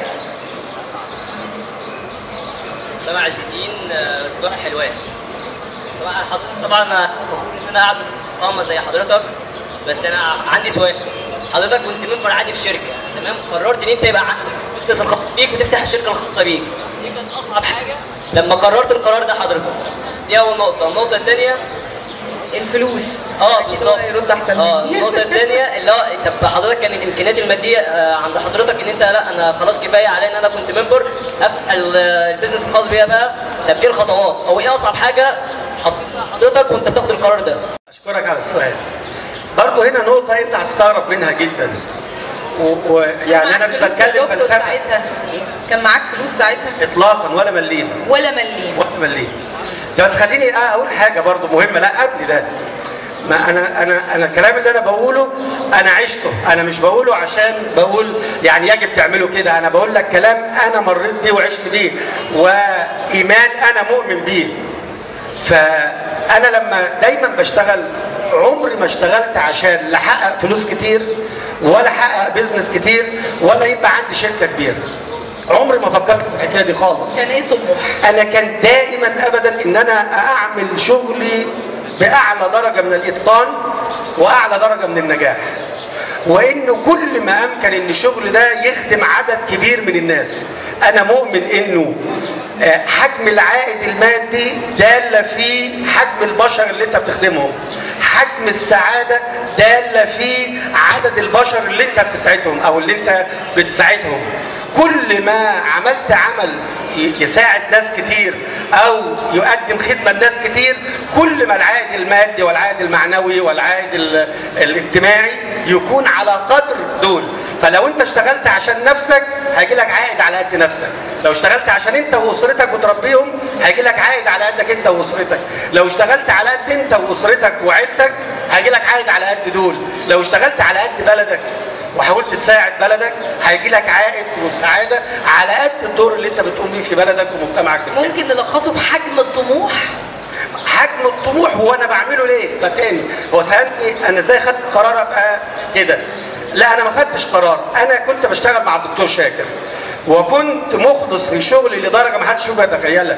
سامع عز الدين آه، تجارة حلوان سامع حضرتك طبعا أنا فخور ان انا قاعد قامة زي حضرتك بس انا عندي سؤال حضرتك كنت منبر عادي في شركة تمام قررت ان انت يبقى عندك بزنس الخاص بيك وتفتح الشركة الخاصة بيك دي كانت اصعب حاجة لما قررت القرار ده حضرتك دي اول نقطة النقطة الثانية الفلوس بس اه أكيد هو بالظبط يرد احسن اه مني النقطه الثانيه اللي هو طب حضرتك كان الامكانيات الماديه آه، عند حضرتك ان انت لا انا خلاص كفايه عليا ان انا كنت ممبر افتح ال- البيزنس الخاص بيا بقى طب ايه الخطوات او ايه اصعب حاجه حطيتها حضرتك وانت بتاخد القرار ده اشكرك على السؤال برضه هنا نقطه انت هتستغرب منها جدا ويعني انا معاك مش فلوس يا بتكلم دكتور فلسفه ساعتها كان معاك فلوس ساعتها اطلاقا ولا مليم ولا مليم ولا مليم ده بس خليني اقول حاجه برضه مهمه لا قبل ده ما انا انا انا الكلام اللي انا بقوله انا عشته انا مش بقوله عشان بقول يعني يجب تعملوا كده انا بقول لك كلام انا مريت بيه وعشت بيه وايمان انا مؤمن بيه فانا لما دايما بشتغل عمري ما اشتغلت عشان لا احقق فلوس كتير ولا احقق بيزنس كتير ولا يبقى عندي شركه كبيره عمري ما فكرت في الحكايه دي خالص كان ايه طموح انا كان دائما ابدا ان انا اعمل شغلي باعلى درجه من الاتقان واعلى درجه من النجاح وانه كل ما امكن ان الشغل ده يخدم عدد كبير من الناس انا مؤمن انه آه، حجم العائد المادي داله في حجم البشر اللي انت بتخدمهم حجم السعاده داله في عدد البشر اللي انت بتسعدهم او اللي انت بتساعدهم كل ما عملت عمل ي- يساعد ناس كتير او يقدم خدمه لناس كتير كل ما العائد المادي والعائد المعنوي والعائد ال- الاجتماعي يكون على قدر دول فلو انت اشتغلت عشان نفسك هيجي لك عائد على قد نفسك لو اشتغلت عشان انت واسرتك وتربيهم هيجي لك عائد على قدك انت واسرتك لو اشتغلت على قد انت واسرتك وعيلتك هيجي لك عائد على قد دول لو اشتغلت على قد بلدك وحاولت تساعد بلدك هيجي لك عائد وسعاده على قد الدور اللي انت بتقوم بيه في بلدك ومجتمعك الحالي. ممكن نلخصه في حجم الطموح حجم الطموح هو انا بعمله ليه؟ ده تاني هو سالني انا ازاي خدت قرار ابقى كده؟ لا انا ما خدتش قرار انا كنت بشتغل مع الدكتور شاكر وكنت مخلص في شغلي لدرجه ما حدش فيكم يتخيلها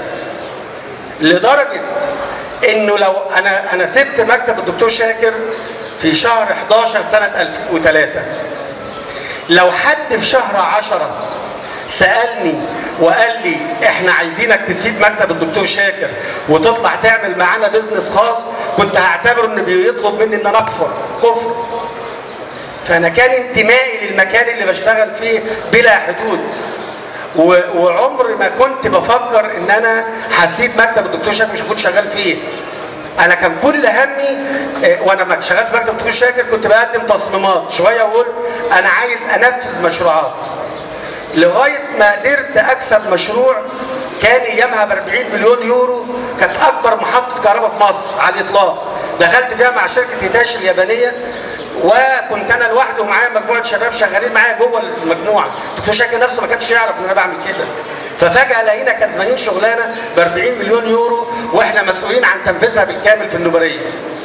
لدرجه انه لو انا انا سبت مكتب الدكتور شاكر في شهر 11 سنه 2003 لو حد في شهر عشرة سألني وقال لي احنا عايزينك تسيب مكتب الدكتور شاكر وتطلع تعمل معانا بيزنس خاص كنت هعتبره انه بيطلب مني ان انا اكفر كفر فانا كان انتمائي للمكان اللي بشتغل فيه بلا حدود و- وعمري ما كنت بفكر ان انا هسيب مكتب الدكتور شاكر مش هكون شغال فيه انا كان كل همي آه، وانا ما شغال في مكتب الدكتور شاكر كنت بقدم تصميمات شويه واقول انا عايز انفذ مشروعات لغايه ما قدرت اكسب مشروع كان ايامها ب 40 مليون يورو كانت اكبر محطه كهرباء في مصر على الاطلاق دخلت فيها مع شركه هيتاش اليابانيه وكنت انا لوحدي ومعايا مجموعه شباب شغالين معايا جوه المجموعه الدكتور شاكر نفسه ما كانش يعرف ان انا بعمل كده ففجاه لقينا كسبانين شغلانه ب 40 مليون يورو واحنا مسؤولين عن تنفيذها بالكامل في النوبريه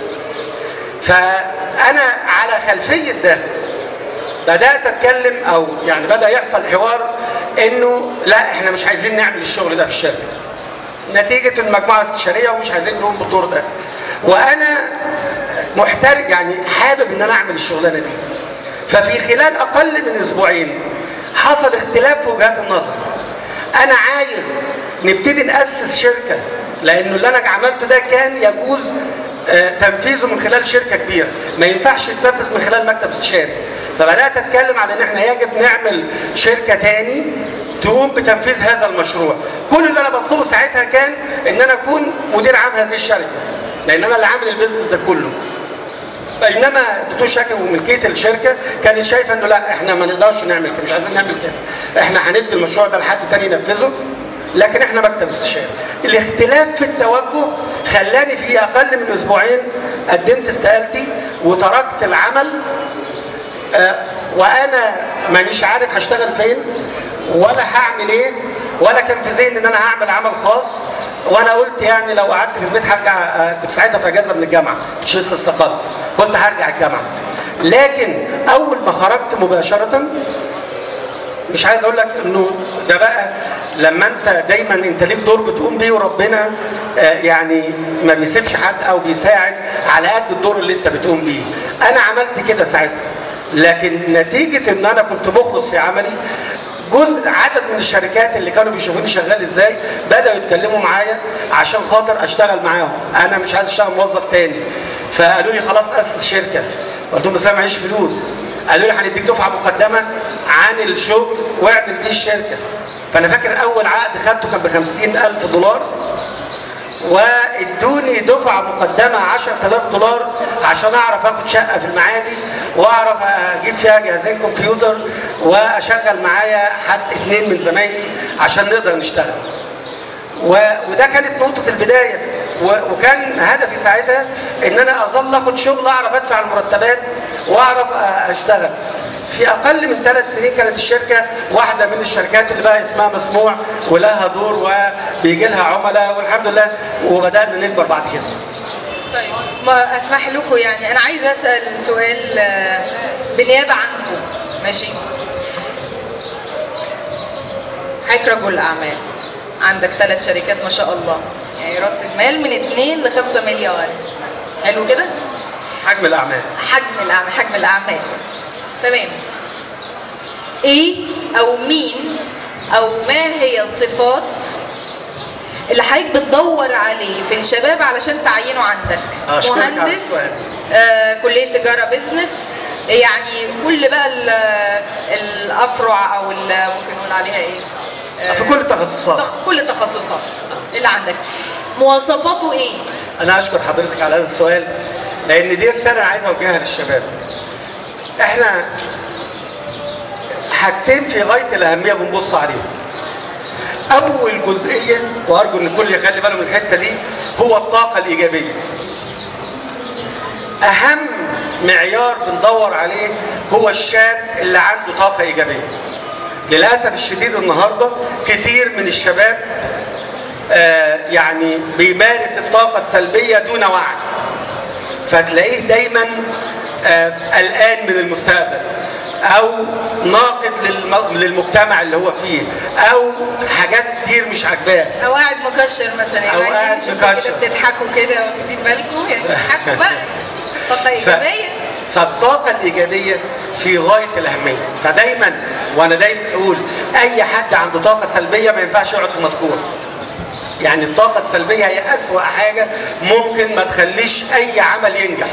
فانا على خلفيه ده بدات اتكلم او يعني بدا يحصل حوار انه لا احنا مش عايزين نعمل الشغل ده في الشركه نتيجه المجموعه الاستشاريه ومش عايزين نقوم بالدور ده وانا محترق يعني حابب ان انا اعمل الشغلانه دي ففي خلال اقل من اسبوعين حصل اختلاف في وجهات النظر انا عايز نبتدي ناسس شركه لانه اللي انا عملته ده كان يجوز آه، تنفيذه من خلال شركه كبيره ما ينفعش يتنفذ من خلال مكتب استشاري فبدات اتكلم على ان احنا يجب نعمل شركه تاني تقوم بتنفيذ هذا المشروع كل اللي انا بطلبه ساعتها كان ان انا اكون مدير عام هذه الشركه لان انا اللي عامل البيزنس ده كله بينما الدكتور شاكر وملكيه الشركه كانت شايفه انه لا احنا ما نقدرش نعمل كده مش عايزين نعمل كده احنا هندي المشروع ده لحد تاني ينفذه لكن احنا مكتب استشاري الاختلاف في التوجه خلاني في اقل من اسبوعين قدمت استقالتي وتركت العمل آه، وانا مانيش عارف هشتغل فين ولا هعمل ايه ولا كان في ذهني ان انا هعمل عمل خاص وانا قلت يعني لو قعدت في البيت هرجع آه، كنت ساعتها في اجازه من الجامعه كنتش لسه استقلت قلت هرجع الجامعه لكن اول ما خرجت مباشره مش عايز اقول لك انه ده بقى لما انت دايما انت ليك دور بتقوم بيه وربنا آه، يعني ما بيسيبش حد او بيساعد على قد الدور اللي انت بتقوم بيه انا عملت كده ساعتها لكن نتيجه ان انا كنت مخلص في عملي جزء عدد من الشركات اللي كانوا بيشوفوني شغال ازاي بداوا يتكلموا معايا عشان خاطر اشتغل معاهم انا مش عايز اشتغل موظف تاني فقالوا لي خلاص اسس شركه قلت لهم بس انا معيش فلوس قالوا لي هنديك دفعه مقدمه عن الشغل واعمل بيه الشركه فانا فاكر اول عقد خدته كان ب 50000 دولار وادوني دفعه مقدمه 10000 دولار عشان اعرف اخد شقه في المعادي واعرف اجيب فيها جهازين كمبيوتر واشغل معايا حد اتنين من زمايلي عشان نقدر نشتغل. و... وده كانت نقطه البدايه و... وكان هدفي ساعتها ان انا اظل اخد شغل اعرف ادفع المرتبات واعرف أ- اشتغل. في اقل من ثلاث سنين كانت الشركه واحده من الشركات اللي بقى اسمها مسموع ولها دور وبيجي لها عملاء والحمد لله وبدانا نكبر بعد كده. طيب ما اسمح لكم يعني انا عايزه اسال سؤال آه، بالنيابه عنكم ماشي حضرتك رجل اعمال عندك ثلاث شركات ما شاء الله يعني راس المال من 2 ل 5 مليار حلو كده حجم الاعمال. حجم الاعمال حجم الاعمال تمام ايه او مين او ما هي الصفات اللي حضرتك بتدور عليه في الشباب علشان تعينه عندك أشكرك على مهندس السؤال. آه كليه تجاره بزنس يعني كل بقى ال- الافرع او ال- ممكن نقول عليها ايه آه، في كل التخصصات. تخ- كل التخصصات اللي عندك مواصفاته ايه انا اشكر حضرتك على هذا السؤال لان دي رساله عايز اوجهها للشباب احنا حاجتين في غايه الاهميه بنبص عليهم اول جزئيه وارجو ان الكل يخلي باله من الحته دي هو الطاقه الايجابيه اهم معيار بندور عليه هو الشاب اللي عنده طاقه ايجابيه للاسف الشديد النهارده كتير من الشباب آه، يعني بيمارس الطاقة السلبية دون وعي فتلاقيه دايما آه، قلقان من المستقبل او ناقد للم- للمجتمع اللي هو فيه او حاجات كتير مش عاجباه او قاعد مكشر مثلا يعني أو عايزين قاعد نشوفكم مكشر. كده بتضحكوا كده واخدين بالكم يعني بتضحكوا بقى طاقه ف... ايجابيه فالطاقة الإيجابية في غاية الأهمية فدايما وأنا دايما أقول أي حد عنده طاقة سلبية ما ينفعش يقعد في مدكور يعني الطاقة السلبية هي أسوأ حاجة ممكن ما تخليش أي عمل ينجح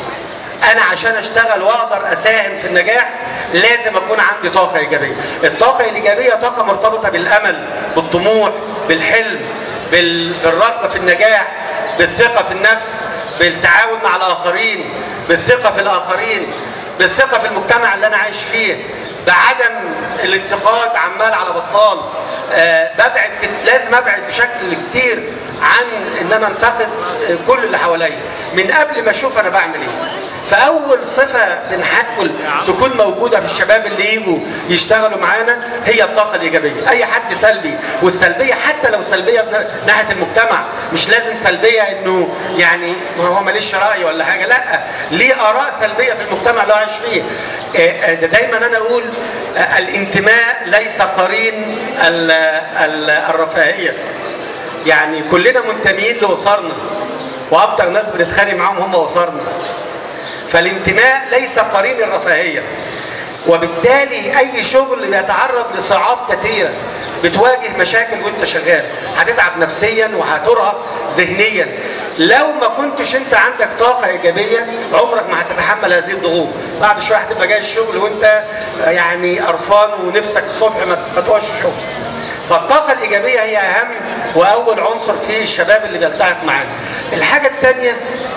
انا عشان اشتغل واقدر اساهم في النجاح لازم اكون عندي طاقه ايجابيه الطاقه الايجابيه طاقه مرتبطه بالامل بالطموح بالحلم بال- بالرغبه في النجاح بالثقه في النفس بالتعاون مع الاخرين بالثقه في الاخرين بالثقه في المجتمع اللي انا عايش فيه بعدم الانتقاد عمال على بطال آه ببعد كت... لازم ابعد بشكل كتير عن ان انا انتقد آه، كل اللي حواليا من قبل ما اشوف انا بعمل ايه فاول صفه بنحاول تكون موجوده في الشباب اللي يجوا يشتغلوا معانا هي الطاقه الايجابيه اي حد سلبي والسلبيه حتى لو سلبيه من ناحيه المجتمع مش لازم سلبيه انه يعني ما هو ماليش راي ولا حاجه لا ليه اراء سلبيه في المجتمع اللي هو عايش فيه آه، آه، ده دايما انا اقول آه، الانتماء ليس قرين ال- ال- الرفاهيه يعني كلنا منتمين لاسرنا واكتر ناس بنتخانق معاهم هم اسرنا فالانتماء ليس قرين الرفاهيه وبالتالي اي شغل بيتعرض لصعاب كثيره بتواجه مشاكل وانت شغال هتتعب نفسيا وهترهق ذهنيا لو ما كنتش انت عندك طاقه ايجابيه عمرك ما هتتحمل هذه الضغوط بعد شويه هتبقى جاي الشغل وانت يعني قرفان ونفسك الصبح ما ما تقعش الشغل فالطاقة الإيجابية هي أهم وأول عنصر في الشباب اللي بيلتحق معانا. الحاجة الثانية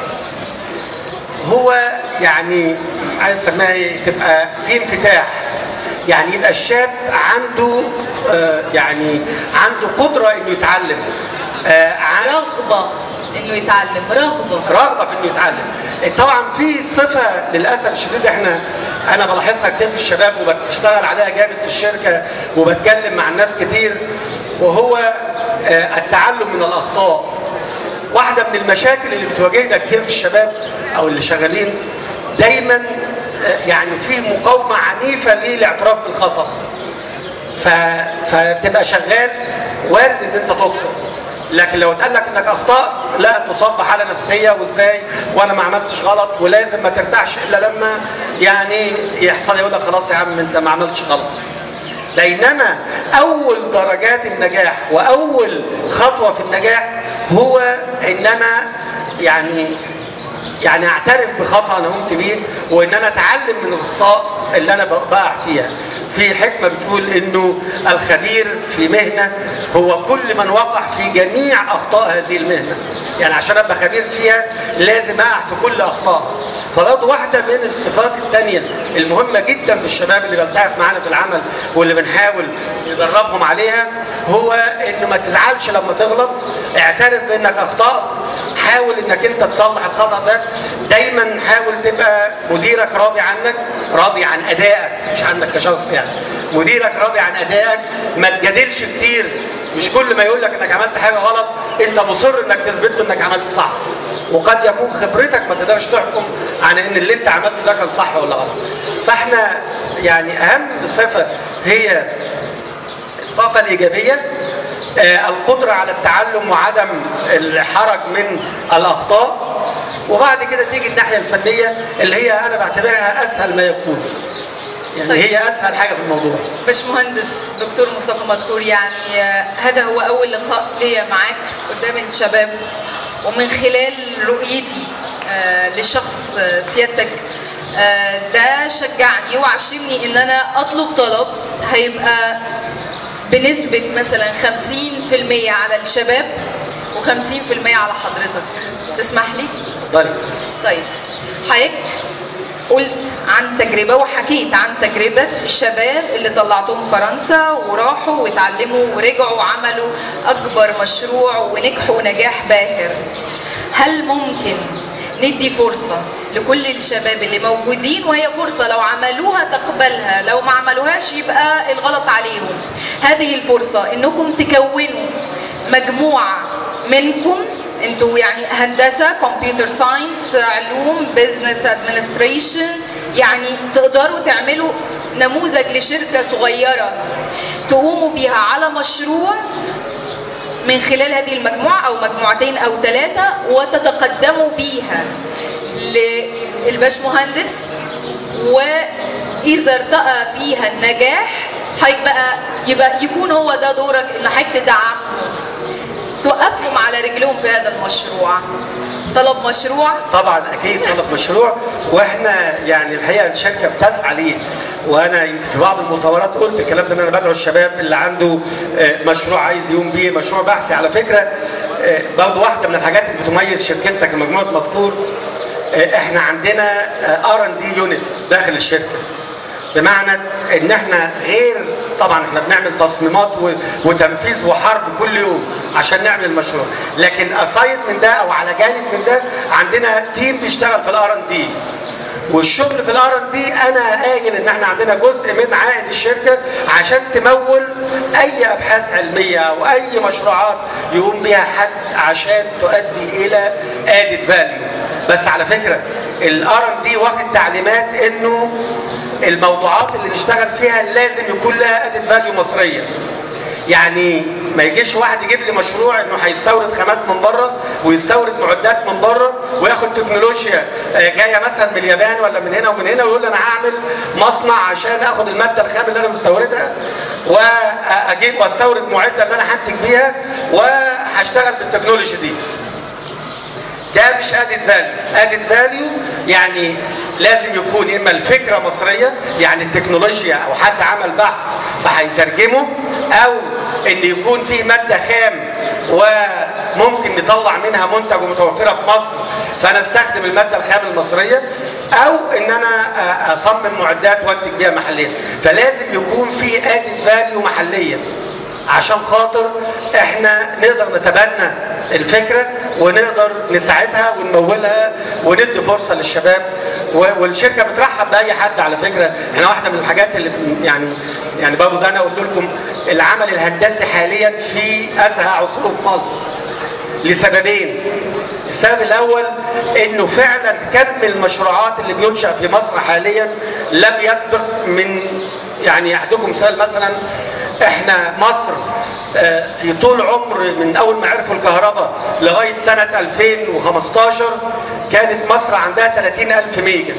هو يعني عايز اسميها ايه تبقى في انفتاح يعني يبقى الشاب عنده آه يعني عنده قدرة إنه يتعلم آه عن- رغبه انه يتعلم رغبه رغبه في انه يتعلم طبعا في صفه للاسف الشديد احنا انا بلاحظها كتير في الشباب وبشتغل عليها جامد في الشركه وبتكلم مع الناس كتير وهو آه، التعلم من الاخطاء واحده من المشاكل اللي بتواجهنا كتير في الشباب او اللي شغالين دايما آه، يعني في مقاومه عنيفه للاعتراف بالخطا ف... فتبقى شغال وارد ان انت تخطئ لكن لو اتقال لك انك اخطات لا تصاب بحاله نفسيه وازاي وانا ما عملتش غلط ولازم ما ترتاحش الا لما يعني يحصل يقول لك خلاص يا عم انت ما عملتش غلط بينما اول درجات النجاح واول خطوه في النجاح هو ان انا يعني يعني اعترف بخطا انا قمت بيه وان انا اتعلم من الاخطاء اللي انا بقع فيها في حكمه بتقول انه الخبير في مهنه هو كل من وقع في جميع اخطاء هذه المهنه يعني عشان ابقى خبير فيها لازم اقع في كل اخطائها فبرضه واحده من الصفات الثانيه المهمه جدا في الشباب اللي بيلتحق معانا في العمل واللي بنحاول ندربهم عليها هو انه ما تزعلش لما تغلط اعترف بانك اخطات حاول انك انت تصلح الخطا ده دايما حاول تبقى مديرك راضي عنك راضي عن ادائك مش عنك كشخص يعني مديرك راضي عن ادائك ما تجادلش كتير مش كل ما يقول لك انك عملت حاجه غلط انت مصر انك تثبت له انك عملت صح وقد يكون خبرتك ما تقدرش تحكم عن ان اللي انت عملته ده كان صح ولا غلط فاحنا يعني اهم صفه هي الطاقه الايجابيه آه، القدرة على التعلم وعدم الحرج من الأخطاء وبعد كده تيجي الناحية الفنية اللي هي أنا بعتبرها أسهل ما يكون يعني طيب. هي أسهل حاجة في الموضوع باشمهندس دكتور مصطفى مدكور يعني آه، هذا هو اول لقاء ليا معاك قدام الشباب ومن خلال رؤيتي آه، لشخص آه، سيادتك آه، ده شجعني وعشمني ان انا اطلب طلب هيبقى بنسبة مثلا 50% على الشباب و50% على حضرتك تسمح لي؟ اتفضلي طيب حضرتك قلت عن تجربة وحكيت عن تجربة الشباب اللي طلعتهم فرنسا وراحوا واتعلموا ورجعوا وعملوا أكبر مشروع ونجحوا نجاح باهر هل ممكن ندي فرصة لكل الشباب اللي موجودين وهي فرصة لو عملوها تقبلها لو ما عملوهاش يبقى الغلط عليهم هذه الفرصة انكم تكونوا مجموعة منكم انتوا يعني هندسه كمبيوتر ساينس علوم بزنس ادمنستريشن يعني تقدروا تعملوا نموذج لشركه صغيره تقوموا بيها على مشروع من خلال هذه المجموعه او مجموعتين او ثلاثه وتتقدموا بيها للباشمهندس واذا ارتقى فيها النجاح حضرتك بقى يبقى يكون هو ده دورك ان حضرتك تدعمهم توقفهم على رجلهم في هذا المشروع طلب مشروع طبعا اكيد طلب مشروع واحنا يعني الحقيقه الشركه بتسعى ليه وانا يمكن في بعض المؤتمرات قلت الكلام ده ان انا بدعو الشباب اللي عنده آه، مشروع عايز يقوم بيه مشروع بحثي على فكره آه، برضه واحده من الحاجات اللي بتميز شركتنا كمجموعه مذكور آه، احنا عندنا ار ان دي يونت داخل الشركه بمعنى ان احنا غير طبعا احنا بنعمل تصميمات و- وتنفيذ وحرب كل يوم عشان نعمل المشروع لكن اسايد من ده او على جانب من ده عندنا تيم بيشتغل في الار ان دي والشغل في الار ان دي انا قايل ان احنا عندنا جزء من عائد الشركه عشان تمول اي ابحاث علميه او اي مشروعات يقوم بها حد عشان تؤدي الى ادد فاليو بس على فكره الار ان دي واخد تعليمات انه الموضوعات اللي نشتغل فيها لازم يكون لها ادد فاليو مصريه يعني ما يجيش واحد يجيب لي مشروع انه هيستورد خامات من بره ويستورد معدات من بره وياخد تكنولوجيا آه، جايه مثلا من اليابان ولا من هنا ومن هنا ويقول لي انا هعمل مصنع عشان اخد الماده الخام اللي انا مستوردها واجيب واستورد معده اللي انا هنتج بيها وهشتغل بالتكنولوجي دي. ده مش ادد فاليو ادد فاليو يعني لازم يكون اما الفكره مصريه يعني التكنولوجيا او حد عمل بحث فهيترجمه او ان يكون في ماده خام وممكن نطلع منها منتج ومتوفره في مصر فانا استخدم الماده الخام المصريه او ان انا اصمم معدات وانتج بيها محليا فلازم يكون في ادد فاليو محليه عشان خاطر احنا نقدر نتبنى الفكره ونقدر نساعدها ونمولها وندي فرصه للشباب و- والشركه بترحب باي حد على فكره احنا واحده من الحاجات اللي بن- يعني يعني برضه ده انا اقول لكم العمل الهندسي حاليا في ازهى عصوره في مصر لسببين السبب الاول انه فعلا كم المشروعات اللي بينشا في مصر حاليا لم يسبق من يعني احدكم مثال مثلا احنا مصر آه، في طول عمر من اول ما عرفوا الكهرباء لغايه سنه 2015 كانت مصر عندها 30 الف ميجا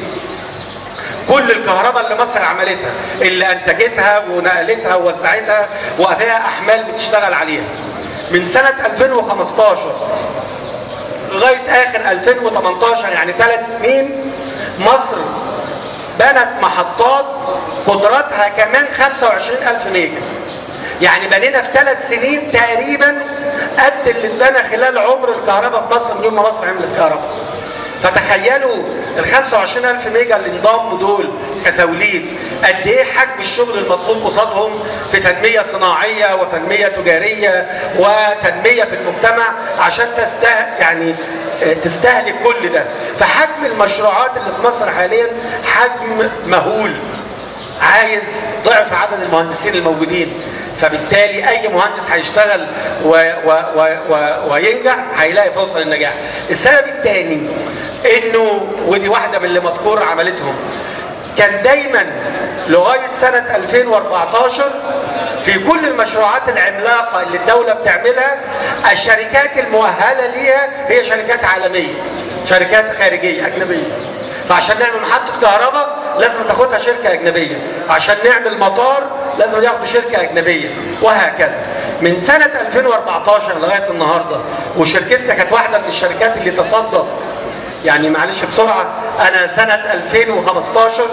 كل الكهرباء اللي مصر عملتها اللي انتجتها ونقلتها ووزعتها وفيها احمال بتشتغل عليها من سنه 2015 لغايه اخر 2018 يعني ثلاث سنين مصر بنت محطات قدراتها كمان 25000 ميجا يعني بنينا في ثلاث سنين تقريبا قد اللي اتبنى خلال عمر الكهرباء في مصر من يوم ما مصر عملت كهرباء فتخيلوا ال 25000 ميجا اللي انضموا دول كتوليد قد ايه حجم الشغل المطلوب قصادهم في تنميه صناعيه وتنميه تجاريه وتنميه في المجتمع عشان تسته يعني آه، تستهلك كل ده فحجم المشروعات اللي في مصر حاليا حجم مهول عايز ضعف عدد المهندسين الموجودين فبالتالي اي مهندس هيشتغل و و و و وينجح هيلاقي فرصه للنجاح السبب الثاني انه ودي واحده من اللي مذكور عملتهم كان دايما لغايه سنه 2014 في كل المشروعات العملاقه اللي الدوله بتعملها الشركات المؤهله ليها هي شركات عالميه شركات خارجيه اجنبيه فعشان نعمل محطه كهرباء لازم تاخدها شركه اجنبيه عشان نعمل مطار لازم ياخدوا شركه اجنبيه وهكذا من سنه 2014 لغايه النهارده وشركتنا كانت واحده من الشركات اللي تصدت يعني معلش بسرعه انا سنه 2015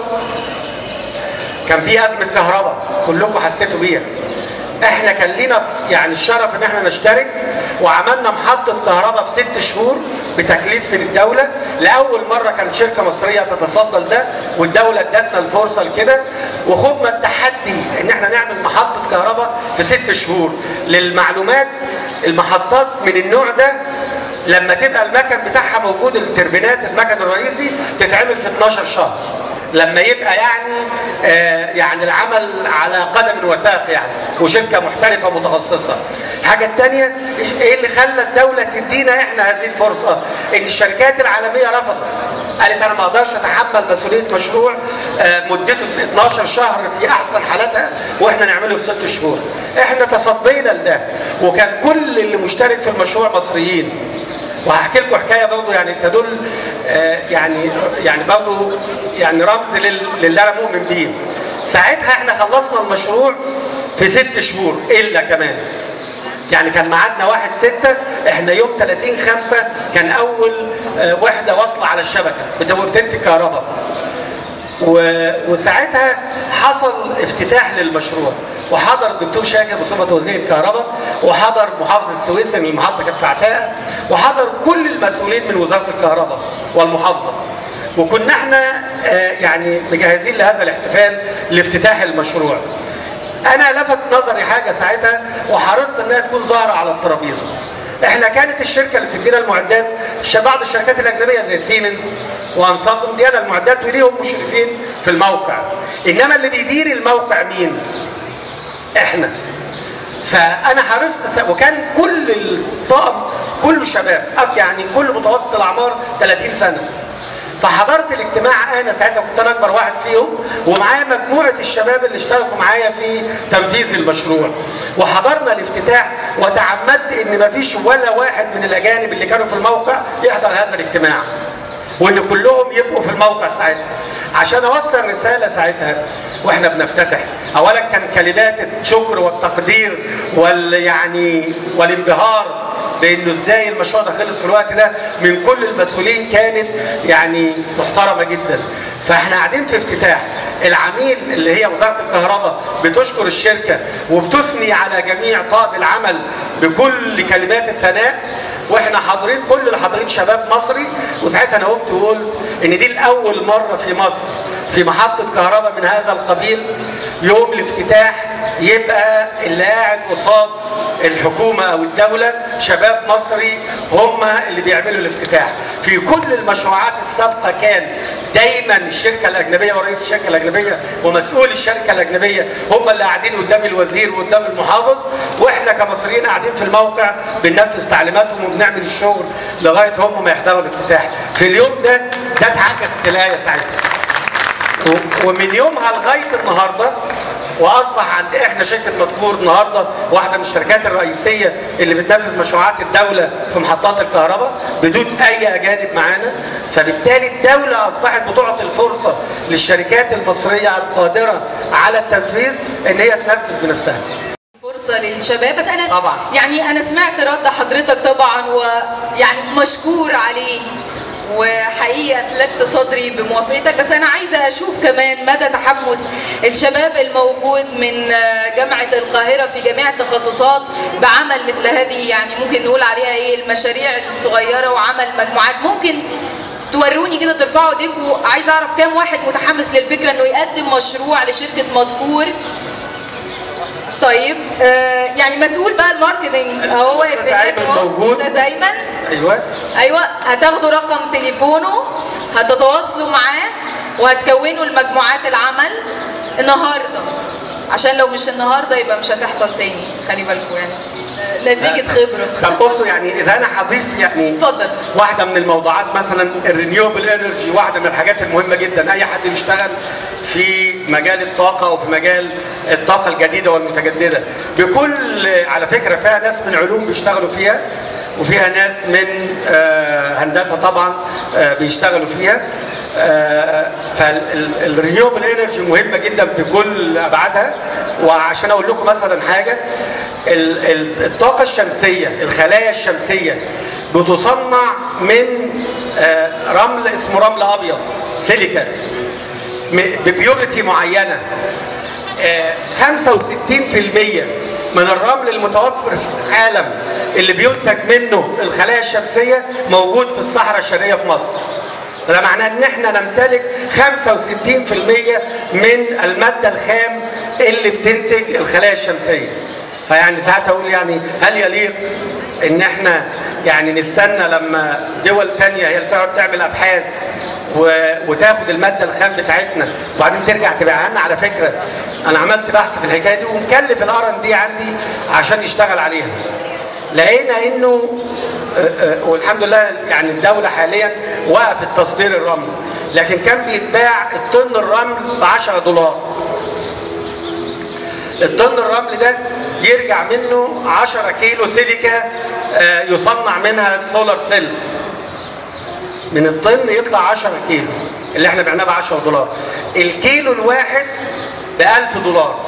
كان في ازمه كهرباء كلكم حسيتوا بيها احنا كان لينا يعني الشرف ان احنا نشترك وعملنا محطه كهرباء في ست شهور بتكليف من الدوله لاول مره كانت شركه مصريه تتصدى لده والدوله ادتنا الفرصه لكده وخدنا التحدي ان احنا نعمل محطه كهرباء في ست شهور للمعلومات المحطات من النوع ده لما تبقى المكن بتاعها موجود التربينات المكن الرئيسي تتعمل في 12 شهر لما يبقى يعني آه يعني العمل على قدم وثاق يعني وشركه محترفه متخصصه. الحاجه الثانيه ايه اللي خلى الدوله تدينا احنا هذه الفرصه؟ ان الشركات العالميه رفضت. قالت انا ما اقدرش اتحمل مسؤوليه مشروع آه مدته 12 شهر في احسن حالاتها واحنا نعمله في ست شهور. احنا تصدينا لده وكان كل اللي مشترك في المشروع مصريين. وهحكي لكم حكايه برضه يعني تدل آه يعني يعني برضه يعني رمز لل- للي انا مؤمن بيه. ساعتها احنا خلصنا المشروع في ست شهور الا كمان. يعني كان ميعادنا واحد ستة احنا يوم 30 خمسة كان اول آه، وحدة واصلة على الشبكة بتورتين الكهرباء و... وساعتها حصل افتتاح للمشروع وحضر الدكتور شاكر بصفه وزير الكهرباء وحضر محافظ السويس ان المحطه كانت في عتاقه وحضر كل المسؤولين من وزاره الكهرباء والمحافظه وكنا احنا آه، يعني مجهزين لهذا الاحتفال لافتتاح المشروع انا لفت نظري حاجه ساعتها وحرصت انها تكون ظاهره على الترابيزه احنا كانت الشركه اللي بتدينا المعدات ش- بعض الشركات الاجنبيه زي سيمنز وانصار مدينا المعدات وليهم مشرفين في الموقع انما اللي بيدير الموقع مين احنا فانا حرصت س- وكان كل الطاقم كله شباب أك- يعني كل متوسط الاعمار 30 سنه فحضرت الاجتماع انا ساعتها كنت انا اكبر واحد فيهم ومعايا مجموعه الشباب اللي اشتركوا معايا في تنفيذ المشروع وحضرنا الافتتاح وتعمدت ان ما فيش ولا واحد من الاجانب اللي كانوا في الموقع يحضر هذا الاجتماع وان كلهم يبقوا في الموقع ساعتها عشان اوصل رساله ساعتها واحنا بنفتتح اولا كان كلمات الشكر والتقدير وال يعني والانبهار بانه ازاي المشروع ده خلص في الوقت ده من كل المسؤولين كانت يعني محترمه جدا فاحنا قاعدين في افتتاح العميل اللي هي وزاره الكهرباء بتشكر الشركه وبتثني على جميع طاقم العمل بكل كلمات الثناء واحنا حاضرين كل اللي حاضرين شباب مصري وساعتها انا قمت وقلت ان دي الاول مره في مصر في محطه كهرباء من هذا القبيل يوم الافتتاح يبقى اللي قاعد قصاد الحكومه او الدوله شباب مصري هم اللي بيعملوا الافتتاح في كل المشروعات السابقه كان دايما الشركه الاجنبيه ورئيس الشركه الاجنبيه ومسؤول الشركه الاجنبيه هم اللي قاعدين قدام الوزير وقدام المحافظ واحنا كمصريين قاعدين في الموقع بننفذ تعليماتهم وبنعمل الشغل لغايه هم ما يحضروا الافتتاح في اليوم ده ده اتعكست الايه ساعتها و- ومن يومها لغايه النهارده واصبح عند احنا شركه مذكور النهارده واحده من الشركات الرئيسيه اللي بتنفذ مشروعات الدوله في محطات الكهرباء بدون اي اجانب معانا فبالتالي الدوله اصبحت بتعطي الفرصه للشركات المصريه القادره على التنفيذ ان هي تنفذ بنفسها فرصة للشباب بس أنا طبعاً. يعني أنا سمعت رد حضرتك طبعا ويعني مشكور عليه وحقيقة أتلجت صدري بموافقتك بس أنا عايزة أشوف كمان مدى تحمس الشباب الموجود من آه، جامعة القاهرة في جميع التخصصات بعمل مثل هذه يعني ممكن نقول عليها إيه المشاريع الصغيرة وعمل مجموعات ممكن توروني كده ترفعوا ايديكم عايزه اعرف كام واحد متحمس للفكره انه يقدم مشروع لشركه مذكور طيب آه يعني مسؤول بقى الماركتنج اهو واقف أستاذ هناك أيمن أهو. موجود. استاذ ايمن ايوه ايوه هتاخدوا رقم تليفونه هتتواصلوا معاه وهتكونوا المجموعات العمل النهارده عشان لو مش النهارده يبقى مش هتحصل تاني خلي بالكم يعني آه، نتيجه خبره طب بصوا يعني اذا انا هضيف يعني اتفضل. واحده من الموضوعات مثلا الرينيوبل انرجي واحده من الحاجات المهمه جدا اي حد بيشتغل في مجال الطاقه او في مجال الطاقه الجديده والمتجدده بكل على فكره فيها ناس من علوم بيشتغلوا فيها وفيها ناس من آه، هندسه طبعا آه، بيشتغلوا فيها فالرينيوبل انرجي مهمه جدا بكل ابعادها وعشان اقول لكم مثلا حاجه ال- ال- الطاقه الشمسيه الخلايا الشمسيه بتصنع من آه، رمل اسمه رمل ابيض سيليكا م- ببيورتي معينه آه، 65% من الرمل المتوفر في العالم اللي بينتج منه الخلايا الشمسيه موجود في الصحراء الشرقيه في مصر. ده معناه ان احنا نمتلك 65% من الماده الخام اللي بتنتج الخلايا الشمسيه. فيعني ساعات اقول يعني هل يليق ان احنا يعني نستنى لما دول تانية هي اللي تقعد تعمل ابحاث و- وتاخد الماده الخام بتاعتنا وبعدين ترجع تبيعها لنا على فكره انا عملت بحث في الحكايه دي ومكلف الار ان دي عندي عشان يشتغل عليها لقينا انه آه، آه، والحمد لله يعني الدوله حاليا وقفت تصدير الرمل لكن كان بيتباع الطن الرمل ب 10 دولار الطن الرمل ده يرجع منه 10 كيلو سيليكا آه، يصنع منها سولار سيلز من الطن يطلع 10 كيلو اللي احنا بعناه ب 10 دولار الكيلو الواحد ب 1000 دولار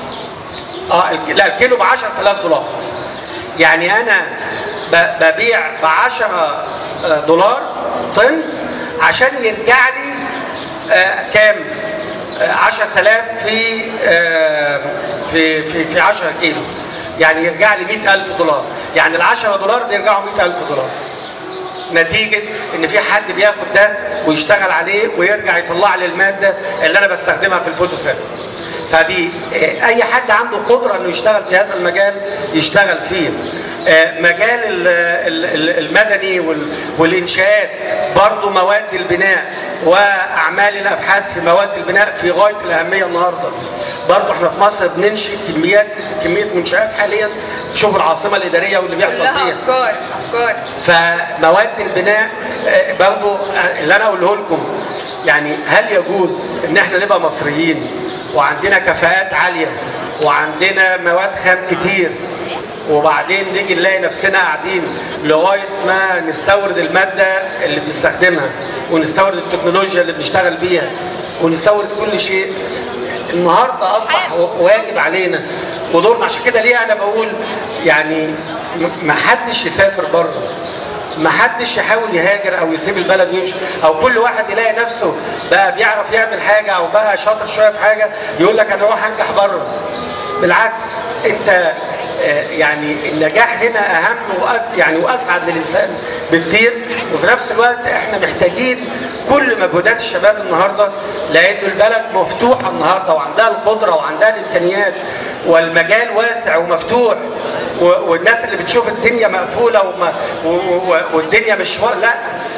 اه الك- لا الكيلو ب 10000 دولار يعني انا ب- ببيع ب 10 آه، دولار طن عشان يرجع لي آه، كام؟ آه، 10000 في آه، في في في 10 كيلو يعني يرجع لي 100000 دولار يعني ال 10 دولار بيرجعوا 100000 دولار نتيجة ان في حد بياخد ده ويشتغل عليه ويرجع يطلع لي المادة اللي انا بستخدمها في الفوتوسيل فدي آه، اي حد عنده قدرة انه يشتغل في هذا المجال يشتغل فيه آه، مجال ال- ال- ال- المدني وال- والانشاءات برضو مواد البناء واعمال الابحاث في مواد البناء في غايه الاهميه النهارده برضو احنا في مصر بننشئ كميات كميه منشات حاليا شوف العاصمه الاداريه واللي بيحصل كلها فيها افكار افكار فمواد البناء آه، برضو آه، اللي انا اقوله لكم يعني هل يجوز ان احنا نبقى مصريين وعندنا كفاءات عاليه وعندنا مواد خام كتير وبعدين نيجي نلاقي نفسنا قاعدين لغايه ما نستورد الماده اللي بنستخدمها ونستورد التكنولوجيا اللي بنشتغل بيها ونستورد كل شيء النهارده اصبح واجب علينا ودورنا عشان كده ليه انا بقول يعني م- ما حدش يسافر بره ما حدش يحاول يهاجر او يسيب البلد ويمشي او كل واحد يلاقي نفسه بقى بيعرف يعمل حاجه او بقى شاطر شويه في حاجه يقول لك انا اروح انجح بره بالعكس انت آه، يعني النجاح هنا اهم وأس يعني واسعد للانسان بكتير وفي نفس الوقت احنا محتاجين كل مجهودات الشباب النهارده لان البلد مفتوحه النهارده وعندها القدره وعندها الامكانيات والمجال واسع ومفتوح و- والناس اللي بتشوف الدنيا مقفوله وما و- و- والدنيا مش وا- لا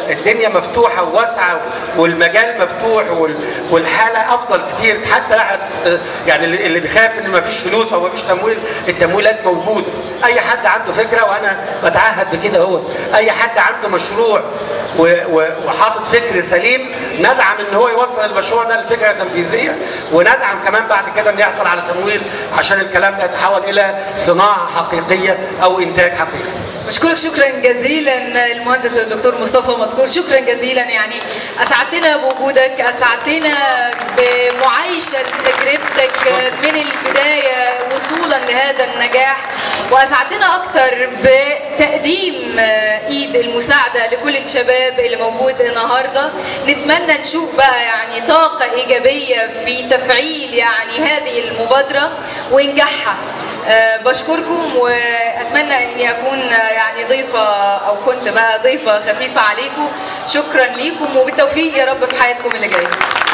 الدنيا مفتوحه وواسعه والمجال مفتوح وال- والحاله افضل كتير حتى لا يعني اللي اللي بيخاف ان مفيش فلوس او مفيش تمويل التمويلات موجوده اي حد عنده فكره وانا بتعهد بكده هو اي حد عنده مشروع و- و- وحاطط فكر سليم ندعم ان هو يوصل المشروع ده لفكره تنفيذيه وندعم كمان بعد كده ان يحصل على تمويل عشان الكلام ده يتحول الى صناعه حقيقيه او انتاج حقيقي بشكرك شكرا جزيلا المهندس الدكتور مصطفى مذكور شكرا جزيلا يعني اسعدتنا بوجودك اسعدتنا بمعايشه لتجربتك من البدايه وصولا لهذا النجاح واسعدتنا اكتر بتقديم ايد المساعده لكل الشباب اللي موجود النهارده نتمنى نشوف بقى يعني طاقه ايجابيه في تفعيل يعني هذه المبادره وانجاحها آه، بشكركم واتمنى اني اكون آه، يعني ضيفه او كنت بقى ضيفه خفيفه عليكم شكرا ليكم وبالتوفيق يا رب في حياتكم اللي جايه